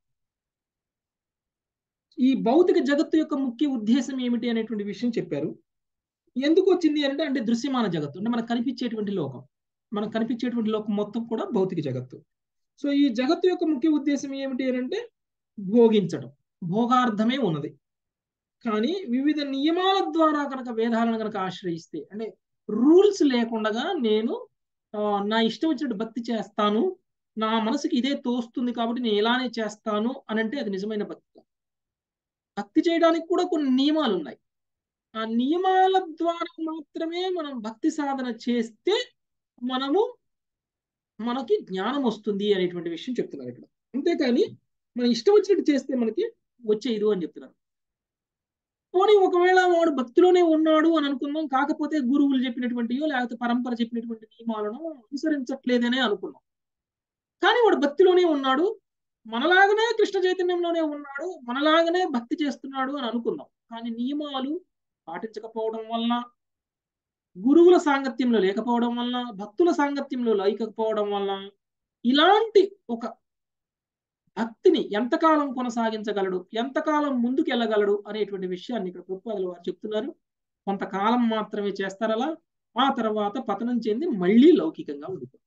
Speaker 1: ఈ భౌతిక జగత్తు యొక్క ముఖ్య ఉద్దేశం ఏమిటి అనేటువంటి విషయం చెప్పారు ఎందుకు వచ్చింది అంటే అంటే దృశ్యమాన జగత్తు అంటే మనకు కనిపించేటువంటి లోకం మనకు కనిపించేటువంటి లోకం మొత్తం కూడా భౌతిక జగత్తు సో ఈ జగత్తు యొక్క ముఖ్య ఉద్దేశం ఏమిటి అంటే భోగించడం భోగార్థమే ఉన్నది కానీ వివిధ నియమాల ద్వారా కనుక వేదాలను కనుక ఆశ్రయిస్తే అంటే రూల్స్ లేకుండా నేను నా ఇష్టం వచ్చినట్టు భక్తి చేస్తాను నా మనసుకి ఇదే తోస్తుంది కాబట్టి నేను ఇలానే చేస్తాను అని అంటే అది నిజమైన భక్తి భక్తి చేయడానికి కూడా కొన్ని నియమాలు ఉన్నాయి ఆ నియమాల ద్వారా మాత్రమే మనం భక్తి సాధన చేస్తే మనము మనకి జ్ఞానం వస్తుంది అనేటువంటి విషయం చెప్తున్నారు ఇక్కడ అంతేకాని మన ఇష్టం వచ్చినట్టు చేస్తే మనకి వచ్చేది అని చెప్తున్నారు పోనీ ఒకవేళ వాడు భక్తిలోనే ఉన్నాడు అని అనుకుందాం కాకపోతే గురువులు చెప్పినటువంటియో లేకపోతే పరంపర చెప్పినటువంటి నియమాలను అనుసరించట్లేదనే అనుకున్నాం కానీ వాడు భక్తిలోనే ఉన్నాడు మనలాగనే కృష్ణ చైతన్యంలోనే ఉన్నాడు మనలాగనే భక్తి చేస్తున్నాడు అని అనుకుందాం కానీ నియమాలు పాటించకపోవడం వల్ల గురువుల సాంగత్యంలో లేకపోవడం వల్ల భక్తుల సాంగత్యంలో లేకపోవడం వల్ల ఇలాంటి ఒక భక్తిని ఎంతకాలం కొనసాగించగలడు ఎంతకాలం ముందుకు వెళ్ళగలడు అనేటువంటి విషయాన్ని ఇక్కడ ప్రభుపాదులు వారు చెప్తున్నారు కొంతకాలం మాత్రమే చేస్తారలా ఆ తర్వాత పతనం చెంది మళ్ళీ లౌకికంగా ఉండిపోతారు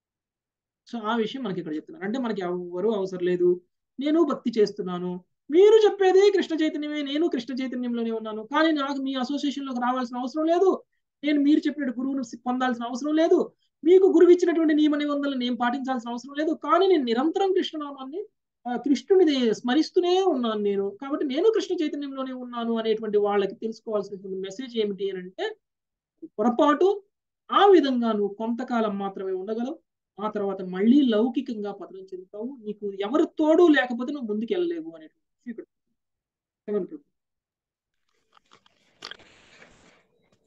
Speaker 1: సో ఆ విషయం మనకి ఇక్కడ చెప్తున్నారు అంటే మనకి ఎవరు అవసరం లేదు నేను భక్తి చేస్తున్నాను మీరు చెప్పేది కృష్ణ చైతన్యమే నేను కృష్ణ చైతన్యంలోనే ఉన్నాను కానీ నాకు మీ అసోసియేషన్లోకి రావాల్సిన అవసరం లేదు నేను మీరు చెప్పినట్టు గురువును పొందాల్సిన అవసరం లేదు మీకు గురువు ఇచ్చినటువంటి నియమ నిబంధనలు నేను పాటించాల్సిన అవసరం లేదు కానీ నేను నిరంతరం కృష్ణనామాన్ని కృష్ణుని స్మరిస్తూనే ఉన్నాను నేను కాబట్టి నేను కృష్ణ చైతన్యంలోనే ఉన్నాను అనేటువంటి వాళ్ళకి తెలుసుకోవాల్సినటువంటి మెసేజ్ ఏమిటి అని అంటే పొరపాటు ఆ విధంగా నువ్వు కొంతకాలం మాత్రమే ఉండగలవు ఆ తర్వాత మళ్ళీ లౌకికంగా పతనం చెందుతావు నీకు ఎవరు తోడు లేకపోతే నువ్వు ముందుకు వెళ్ళలేవు అనేటువంటి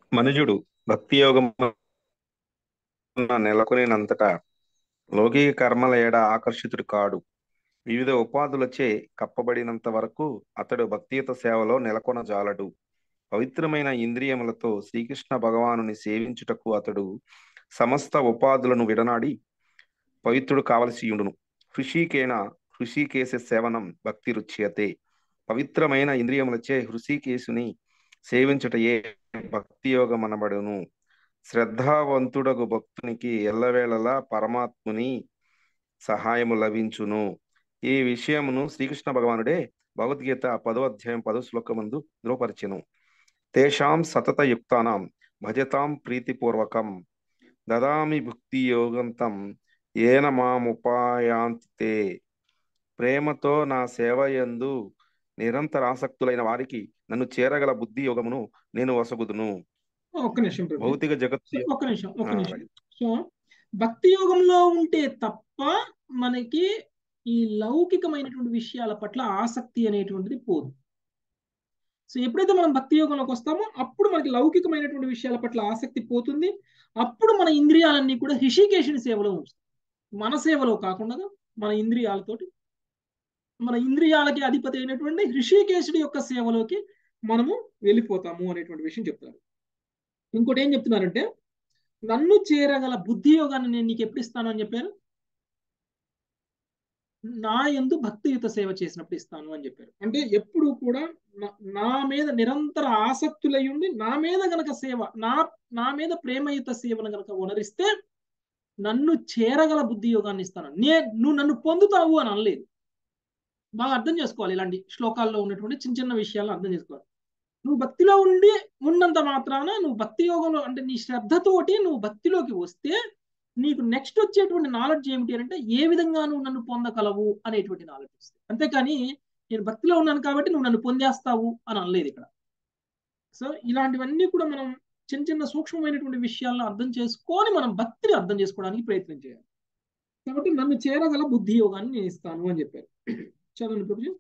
Speaker 10: మనుజుడు భక్తి యోగం నెలకొనినంతటా లౌకిక కర్మల ఏడ ఆకర్షితుడు కాడు వివిధ ఉపాధులచే కప్పబడినంత వరకు అతడు భక్తియుత సేవలో నెలకొనజాలడు పవిత్రమైన ఇంద్రియములతో శ్రీకృష్ణ భగవానుని సేవించుటకు అతడు సమస్త ఉపాధులను విడనాడి పవిత్రుడు కావలసి ఉండును హృషికేన హృషికేశ సేవనం భక్తి రుచ్యతే పవిత్రమైన ఇంద్రియములచే హృషికేశుని సేవించుటయే భక్తి యోగం అనబడును శ్రద్ధావంతుడగు భక్తునికి ఎల్లవేళలా పరమాత్ముని సహాయము లభించును ఈ విషయమును శ్రీకృష్ణ భగవానుడే భగవద్గీత పదో అధ్యాయం పదో శ్లోకమందు ధృవపరిచెను తేషాం సతతయుక్తానాం భజతాం ప్రీతిపూర్వకం దదామి భుక్తి యోగంతం ఏన మాముపాయాంతే ప్రేమతో నా సేవ యందు నిరంతర ఆసక్తులైన వారికి నన్ను చేరగల బుద్ధి యోగమును నేను వసగుదును
Speaker 1: ఒక్క నిమిషం ప్రభు
Speaker 10: భౌతిక జగత్తు
Speaker 1: సో ఒక్క నిమిషం ఒక్క
Speaker 10: ఆ,
Speaker 1: నిమిషం
Speaker 10: రైట్.
Speaker 1: సో భక్తి యోగంలో ఉంటే తప్ప మనకి ఈ లౌకికమైనటువంటి విషయాల పట్ల ఆసక్తి అనేటువంటిది పోదు సో ఎప్పుడైతే మనం భక్తి యోగంలోకి వస్తామో అప్పుడు మనకి లౌకికమైనటువంటి విషయాల పట్ల ఆసక్తి పోతుంది అప్పుడు మన ఇంద్రియాలన్నీ కూడా హిషికేశుని సేవలో ఉంచుతాం మన సేవలో కాకుండా మన ఇంద్రియాలతోటి మన ఇంద్రియాలకి అధిపతి అయినటువంటి హృషికేశుడి యొక్క సేవలోకి మనము వెళ్ళిపోతాము అనేటువంటి విషయం చెప్తారు ఇంకోటి ఏం చెప్తున్నారంటే నన్ను చేరగల బుద్ధి యోగాన్ని నేను నీకు ఎప్పుడు ఇస్తాను అని చెప్పారు నా యందు భక్తియుత సేవ చేసినప్పుడు ఇస్తాను అని చెప్పారు అంటే ఎప్పుడు కూడా నా- నా మీద నిరంతర ఆసక్తులై ఉండి నా మీద గనక సేవ నా నా మీద ప్రేమయుత సేవను గనక వనరిస్తే నన్ను చేరగల బుద్ధి యోగాన్ని ఇస్తాను నే నువ్వు నన్ను పొందుతావు అని అనలేదు బాగా అర్థం చేసుకోవాలి ఇలాంటి శ్లోకాల్లో ఉన్నటువంటి చిన్న చిన్న విషయాలను అర్థం చేసుకోవాలి నువ్వు భక్తిలో ఉండి ఉన్నంత మాత్రాన నువ్వు భక్తి యోగంలో అంటే నీ శ్రద్ధతోటి నువ్వు భక్తిలోకి వస్తే నీకు నెక్స్ట్ వచ్చేటువంటి నాలెడ్జ్ ఏమిటి అంటే ఏ విధంగా నువ్వు నన్ను పొందగలవు అనేటువంటి నాలెడ్జ్ వస్తుంది అంతేకాని నేను భక్తిలో ఉన్నాను కాబట్టి నువ్వు నన్ను పొందేస్తావు అని అనలేదు ఇక్కడ సో ఇలాంటివన్నీ కూడా మనం చిన్న చిన్న సూక్ష్మమైనటువంటి విషయాలను అర్థం చేసుకొని మనం భక్తిని అర్థం చేసుకోవడానికి ప్రయత్నం చేయాలి కాబట్టి నన్ను చేరగల బుద్ధి యోగాన్ని నేను ఇస్తాను అని చెప్పారు చదవండి ప్రభుజీ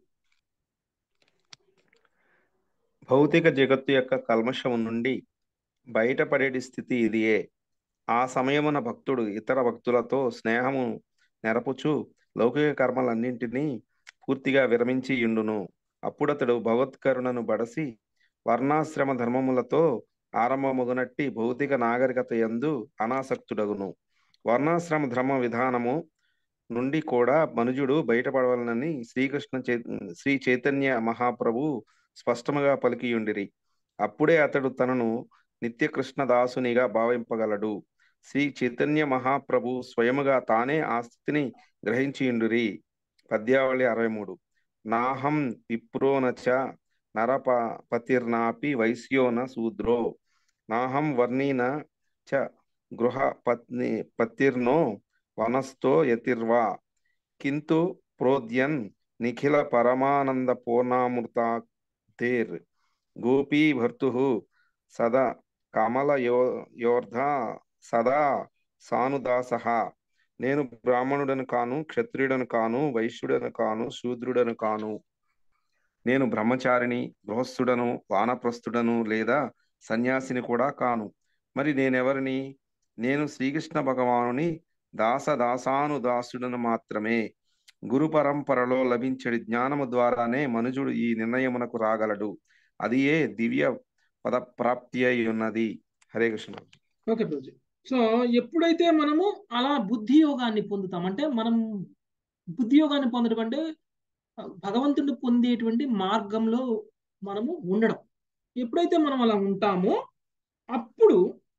Speaker 10: భౌతిక జగత్తు యొక్క కల్మషము నుండి బయటపడేటి స్థితి ఇదియే ఆ సమయమున భక్తుడు ఇతర భక్తులతో స్నేహము నెరపుచు లౌకిక కర్మలన్నింటినీ పూర్తిగా విరమించి ఉండును అప్పుడతడు భగవత్కరుణను బడసి వర్ణాశ్రమ ధర్మములతో ఆరంభమగునట్టి భౌతిక నాగరికత యందు అనాసక్తుడగును వర్ణాశ్రమ ధర్మ విధానము నుండి కూడా మనుజుడు బయటపడవలనని శ్రీకృష్ణ చై శ్రీ చైతన్య మహాప్రభు స్పష్టముగా పలికియుండిరి అప్పుడే అతడు తనను నిత్య కృష్ణదాసునిగా భావింపగలడు శ్రీ చైతన్య మహాప్రభు స్వయముగా తానే ఆ స్థితిని గ్రహించియుండిరి పద్యావళి అరవై మూడు నాహం విప్రోనచ నరప పతిర్నాపి వైశ్యోన శూద్రో నాహం వర్ణీన చ గృహ పత్ని పతిర్నో వనస్థో యతిర్వా కింతు ప్రోద్యన్ నిఖిల పరమానంద పూర్ణామృతాధేర్ గోపీ భర్తు సదా కమల యో యోర్ధ సదా సానుదాస నేను బ్రాహ్మణుడను కాను క్షత్రియుడను కాను వైశ్యుడను కాను శూద్రుడను కాను నేను బ్రహ్మచారిని గృహస్థుడను వానప్రస్థుడను లేదా సన్యాసిని కూడా కాను మరి నేనెవరిని నేను శ్రీకృష్ణ భగవానుని దాస దాసాను దాసుడను మాత్రమే గురు పరంపరలో లభించడి జ్ఞానము ద్వారానే మనుజుడు ఈ నిర్ణయమునకు రాగలడు అది ఏ దివ్య పద ప్రాప్తి అయి ఉన్నది హరే కృష్ణ
Speaker 1: ఓకే ప్రభుజీ సో ఎప్పుడైతే మనము అలా బుద్ధి యోగాన్ని పొందుతాం అంటే మనం బుద్ధి యోగాన్ని పొందడం అంటే భగవంతుడిని పొందేటువంటి మార్గంలో మనము ఉండడం ఎప్పుడైతే మనం అలా ఉంటామో అప్పుడు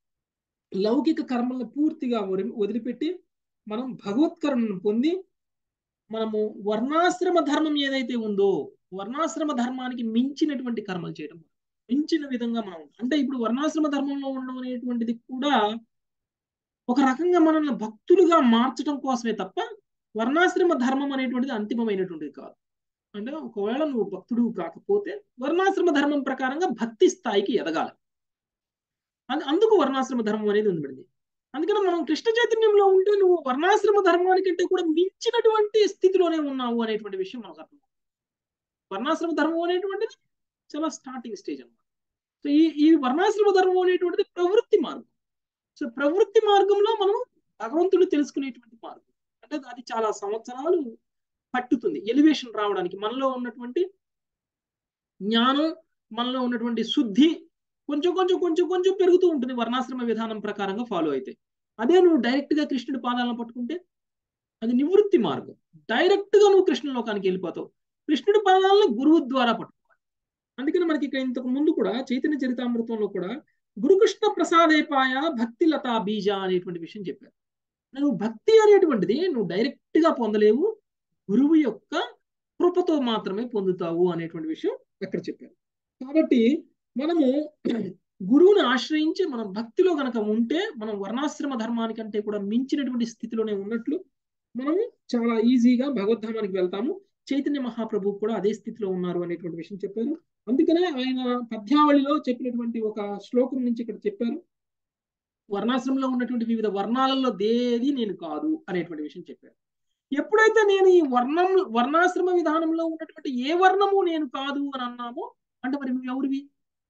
Speaker 1: లౌకిక కర్మలను పూర్తిగా వరి- వదిలిపెట్టి మనం భగవత్కరణను పొంది మనము వర్ణాశ్రమ ధర్మం ఏదైతే ఉందో వర్ణాశ్రమ ధర్మానికి మించినటువంటి కర్మలు చేయడం మించిన విధంగా మనం ఉంటాం. అంటే ఇప్పుడు వర్ణాశ్రమ ధర్మంలో ఉండడం అనేటువంటిది కూడా ఒక రకంగా మనల్ని భక్తులుగా మార్చడం కోసమే తప్ప వర్ణాశ్రమ ధర్మం అనేటువంటిది అంతిమమైనటువంటిది కాదు అంటే ఒకవేళ నువ్వు భక్తుడు కాకపోతే వర్ణాశ్రమ ధర్మం ప్రకారంగా భక్తి స్థాయికి ఎదగాలి అది అందుకు వర్ణాశ్రమ ధర్మం అనేది ఉండిపోయింది అందుకని మనం కృష్ణ చైతన్యంలో ఉంటే నువ్వు వర్ణాశ్రమ ధర్మానికంటే కూడా మించినటువంటి స్థితిలోనే ఉన్నావు అనేటువంటి విషయం మనకు అర్థం వర్ణాశ్రమ ధర్మం అనేటువంటిది చాలా స్టార్టింగ్ స్టేజ్ అన్నమాట సో ఈ ఈ వర్ణాశ్రమ ధర్మం అనేటువంటిది ప్రవృత్తి మార్గం సో ప్రవృత్తి మార్గంలో మనం భగవంతుడు తెలుసుకునేటువంటి మార్గం అంటే అది చాలా సంవత్సరాలు పట్టుతుంది ఎలివేషన్ రావడానికి మనలో ఉన్నటువంటి జ్ఞానం మనలో ఉన్నటువంటి శుద్ధి కొంచెం కొంచెం కొంచెం కొంచెం పెరుగుతూ ఉంటుంది వర్ణాశ్రమ విధానం ప్రకారంగా ఫాలో అయితే అదే నువ్వు డైరెక్ట్ గా కృష్ణుడి పాదాలను పట్టుకుంటే అది నివృత్తి మార్గం డైరెక్ట్ గా నువ్వు కృష్ణ లోకానికి వెళ్ళిపోతావు కృష్ణుడి పాదాలను గురువు ద్వారా పట్టుకోవాలి అందుకని మనకి ఇక్కడ ఇంతకు ముందు కూడా చైతన్య చరితామృతంలో కూడా గురుకృష్ణ ప్రసాదేపాయ భక్తి లతా బీజ అనేటువంటి విషయం చెప్పారు నువ్వు భక్తి అనేటువంటిది నువ్వు డైరెక్ట్ గా పొందలేవు గురువు యొక్క కృపతో మాత్రమే పొందుతావు అనేటువంటి విషయం అక్కడ చెప్పారు కాబట్టి మనము గురువుని ఆశ్రయించి మనం భక్తిలో గనక ఉంటే మనం వర్ణాశ్రమ ధర్మానికంటే కూడా మించినటువంటి స్థితిలోనే ఉన్నట్లు మనము చాలా ఈజీగా భగవద్ధామానికి వెళ్తాము చైతన్య మహాప్రభు కూడా అదే స్థితిలో ఉన్నారు అనేటువంటి విషయం చెప్పారు అందుకనే ఆయన పద్యావళిలో చెప్పినటువంటి ఒక శ్లోకం నుంచి ఇక్కడ చెప్పారు వర్ణాశ్రమంలో ఉన్నటువంటి వివిధ వర్ణాలలో దేది నేను కాదు అనేటువంటి విషయం చెప్పారు ఎప్పుడైతే నేను ఈ వర్ణం వర్ణాశ్రమ విధానంలో ఉన్నటువంటి ఏ వర్ణము నేను కాదు అని అన్నామో అంటే మరి నువ్వు ఎవరివి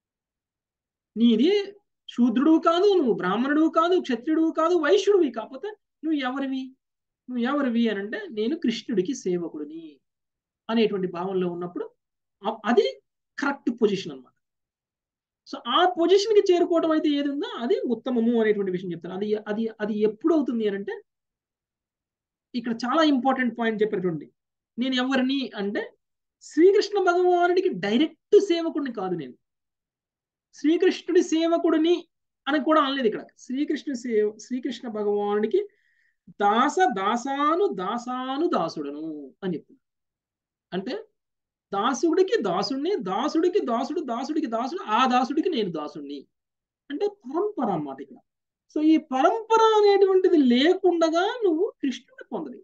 Speaker 1: నీది శూద్రుడు కాదు నువ్వు బ్రాహ్మణుడు కాదు క్షత్రియుడు కాదు వైశ్యుడివి కాకపోతే నువ్వు ఎవరివి నువ్వు ఎవరివి అని అంటే నేను కృష్ణుడికి సేవకుడిని అనేటువంటి భావంలో ఉన్నప్పుడు అది కరెక్ట్ పొజిషన్ అనమాట సో ఆ పొజిషన్ కి చేరుకోవడం అయితే ఏది ఉందో అది ఉత్తమము అనేటువంటి విషయం చెప్తారు అది అది అది ఎప్పుడు అవుతుంది అని అంటే ఇక్కడ చాలా ఇంపార్టెంట్ పాయింట్ చెప్పేటువంటి నేను ఎవరిని అంటే శ్రీకృష్ణ భగవానుడికి డైరెక్ట్ సేవకుడిని కాదు నేను శ్రీకృష్ణుడి సేవకుడిని అని కూడా అనలేదు ఇక్కడ శ్రీకృష్ణ సేవ శ్రీకృష్ణ భగవానుడికి దాస దాసాను దాసాను దాసుడను అని చెప్తున్నాడు అంటే దాసుడికి దాసుడిని దాసుడికి దాసుడు దాసుడికి దాసుడు ఆ దాసుడికి నేను దాసుడిని అంటే పరంపర అన్నమాట ఇక్కడ సో ఈ పరంపర అనేటువంటిది లేకుండగా నువ్వు కృష్ణుడిని పొందలేవు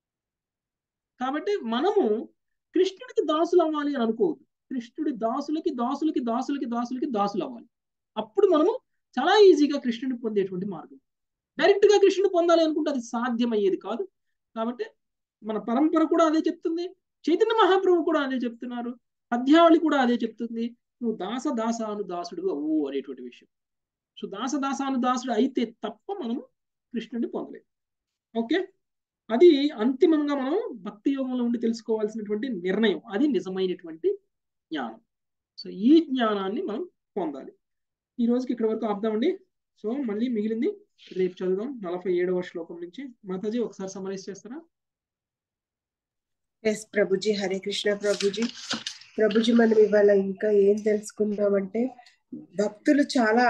Speaker 1: కాబట్టి మనము కృష్ణుడికి దాసులు అవ్వాలి అని అనుకోవద్దు కృష్ణుడి దాసులకి దాసులకి దాసులకి దాసులకి దాసులు అవ్వాలి అప్పుడు మనము చాలా ఈజీగా కృష్ణుడిని పొందేటువంటి మార్గం డైరెక్ట్ గా కృష్ణుడు పొందాలి అనుకుంటే అది సాధ్యమయ్యేది కాదు కాబట్టి మన పరంపర కూడా అదే చెప్తుంది చైతన్య మహాప్రభు కూడా అదే చెప్తున్నారు పద్యావళి కూడా అదే చెప్తుంది నువ్వు దాస దాసాను దాసుడు అవ్వు అనేటువంటి విషయం సో దాస దాసాను దాసుడు అయితే తప్ప మనము కృష్ణుడిని పొందలేదు ఓకే అది అంతిమంగా మనం భక్తి యోగంలో ఉండి తెలుసుకోవాల్సినటువంటి నిర్ణయం అది నిజమైనటువంటి జ్ఞానం సో ఈ జ్ఞానాన్ని మనం పొందాలి ఈ రోజుకి ఇక్కడ వరకు ఆపుదామండి సో మళ్ళీ మిగిలింది రేపు చదువుదాం నలభై ఏడవ శ్లోకం నుంచి మాతాజీ ఒకసారి సమరైజ్ చేస్తారా
Speaker 11: ఎస్ ప్రభుజీ హరే కృష్ణ ప్రభుజీ ప్రభుజీ మనం ఇవాళ ఇంకా ఏం తెలుసుకుందామంటే భక్తులు చాలా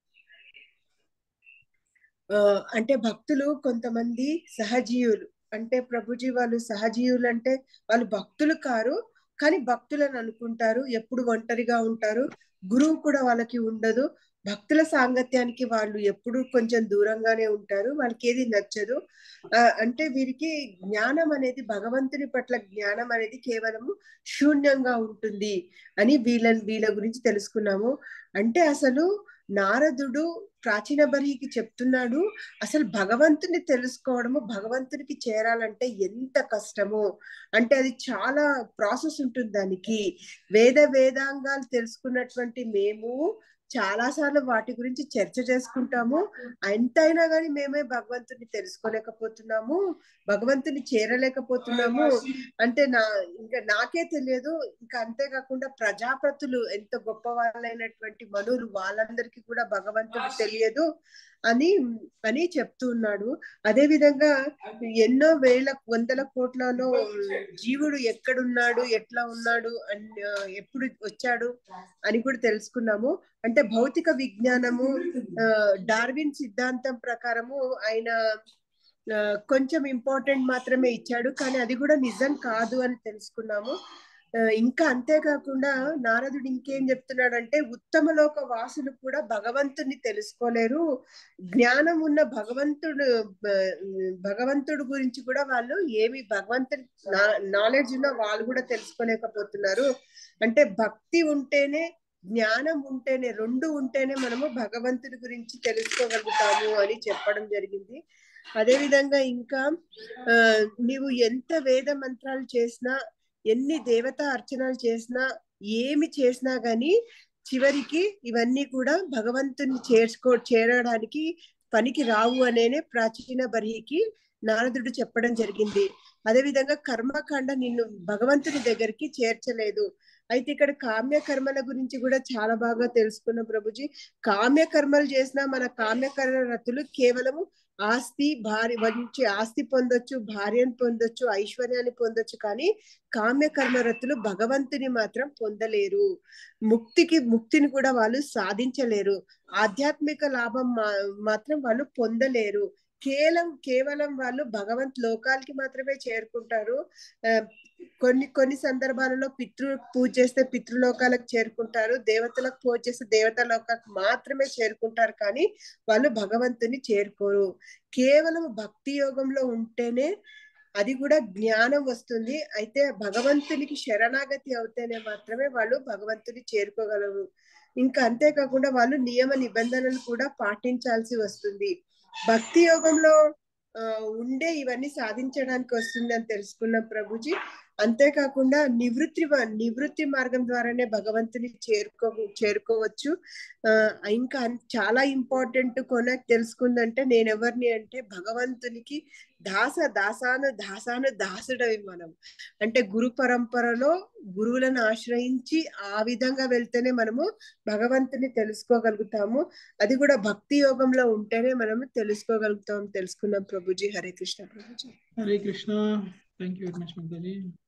Speaker 11: అంటే భక్తులు కొంతమంది సహజీవులు అంటే ప్రభుజీ వాళ్ళు సహజీవులు అంటే వాళ్ళు భక్తులు కారు కానీ భక్తులను అనుకుంటారు ఎప్పుడు ఒంటరిగా ఉంటారు గురువు కూడా వాళ్ళకి ఉండదు భక్తుల సాంగత్యానికి వాళ్ళు ఎప్పుడు కొంచెం దూరంగానే ఉంటారు వాళ్ళకి ఏది నచ్చదు అంటే వీరికి జ్ఞానం అనేది భగవంతుని పట్ల జ్ఞానం అనేది కేవలం శూన్యంగా ఉంటుంది అని వీళ్ళ వీళ్ళ గురించి తెలుసుకున్నాము అంటే అసలు నారదుడు ప్రాచీన బర్హికి చెప్తున్నాడు అసలు భగవంతుని తెలుసుకోవడము భగవంతునికి చేరాలంటే ఎంత కష్టమో అంటే అది చాలా ప్రాసెస్ ఉంటుంది దానికి వేద వేదాంగాలు తెలుసుకున్నటువంటి మేము చాలా సార్లు వాటి గురించి చర్చ చేసుకుంటాము ఎంతైనా కానీ మేమే భగవంతుని తెలుసుకోలేకపోతున్నాము భగవంతుని చేరలేకపోతున్నాము అంటే నా ఇంకా నాకే తెలియదు ఇంకా అంతేకాకుండా ప్రజాపతులు ఎంత గొప్ప వాళ్ళైనటువంటి మనులు వాళ్ళందరికీ కూడా భగవంతుడు తెలియదు అని అని చెప్తూ ఉన్నాడు అదే విధంగా ఎన్నో వేల వందల కోట్లలో జీవుడు ఎక్కడున్నాడు ఎట్లా ఉన్నాడు అని ఎప్పుడు వచ్చాడు అని కూడా తెలుసుకున్నాము అంటే భౌతిక విజ్ఞానము డార్విన్ సిద్ధాంతం ప్రకారము ఆయన కొంచెం ఇంపార్టెంట్ మాత్రమే ఇచ్చాడు కానీ అది కూడా నిజం కాదు అని తెలుసుకున్నాము ఇంకా అంతేకాకుండా నారదుడు ఇంకేం చెప్తున్నాడంటే ఉత్తమ లోక వాసులు కూడా భగవంతుని తెలుసుకోలేరు జ్ఞానం ఉన్న భగవంతుడు భగవంతుడు గురించి కూడా వాళ్ళు ఏమి భగవంతుడి నాలెడ్జ్ ఉన్న వాళ్ళు కూడా తెలుసుకోలేకపోతున్నారు అంటే భక్తి ఉంటేనే జ్ఞానం ఉంటేనే రెండు ఉంటేనే మనము భగవంతుడి గురించి తెలుసుకోగలుగుతాము అని చెప్పడం జరిగింది అదే విధంగా ఇంకా ఆ నీవు ఎంత వేద మంత్రాలు చేసినా ఎన్ని దేవతా అర్చనలు చేసినా ఏమి చేసినా గాని చివరికి ఇవన్నీ కూడా భగవంతుని చేర్చుకో చేరడానికి పనికి రావు అనేనే ప్రాచీన బర్హికి నారదుడు చెప్పడం జరిగింది అదేవిధంగా కర్మకాండ నిన్ను భగవంతుని దగ్గరికి చేర్చలేదు అయితే ఇక్కడ కామ్య కర్మల గురించి కూడా చాలా బాగా తెలుసుకున్నాం ప్రభుజీ కామ్య కర్మలు చేసిన మన కామ్య కర్మ రతులు కేవలము ఆస్తి భార్య మంచి ఆస్తి పొందొచ్చు భార్యను పొందొచ్చు ఐశ్వర్యాన్ని పొందొచ్చు కానీ కామ్య కర్మరతులు భగవంతుని మాత్రం పొందలేరు ముక్తికి ముక్తిని కూడా వాళ్ళు సాధించలేరు ఆధ్యాత్మిక లాభం మా- మాత్రం వాళ్ళు పొందలేరు కేవలం కేవలం వాళ్ళు భగవంత్ లోకాలకి మాత్రమే చేరుకుంటారు ఆ, కొన్ని కొన్ని సందర్భాలలో పితృ పూజ చేస్తే పితృలోకాలకు చేరుకుంటారు దేవతలకు పూజ చేస్తే దేవతా లోకాలకు మాత్రమే చేరుకుంటారు కానీ వాళ్ళు భగవంతుని చేరుకోరు కేవలం భక్తి యోగంలో ఉంటేనే అది కూడా జ్ఞానం వస్తుంది అయితే భగవంతునికి శరణాగతి అవుతేనే మాత్రమే వాళ్ళు భగవంతుని చేరుకోగలరు ఇంకా అంతేకాకుండా వాళ్ళు నియమ నిబంధనలు కూడా పాటించాల్సి వస్తుంది భక్తి యోగంలో ఆ, ఉండే ఇవన్నీ సాధించడానికి వస్తుంది అని తెలుసుకున్నాం ప్రభుజీ అంతేకాకుండా నివృత్తి వ- నివృత్తి మార్గం ద్వారానే భగవంతుని చేరుకో చేరుకోవచ్చు ఆ, ఇంకా అన్- చాలా ఇంపార్టెంట్ కొన తెలుసుకుందంటే నేను ఎవరిని అంటే భగవంతునికి దాస దాసాను దాసాను దాసుడవి మనం అంటే గురు పరంపరలో గురువులను ఆశ్రయించి ఆ విధంగా వెళ్తేనే మనము భగవంతుని తెలుసుకోగలుగుతాము అది కూడా భక్తి యోగంలో ఉంటేనే మనము తెలుసుకోగలుగుతాం తెలుసుకున్నాం ప్రభుజీ హరే కృష్ణ ప్రభుజీ
Speaker 1: Hare Krishna thank you very much Mataji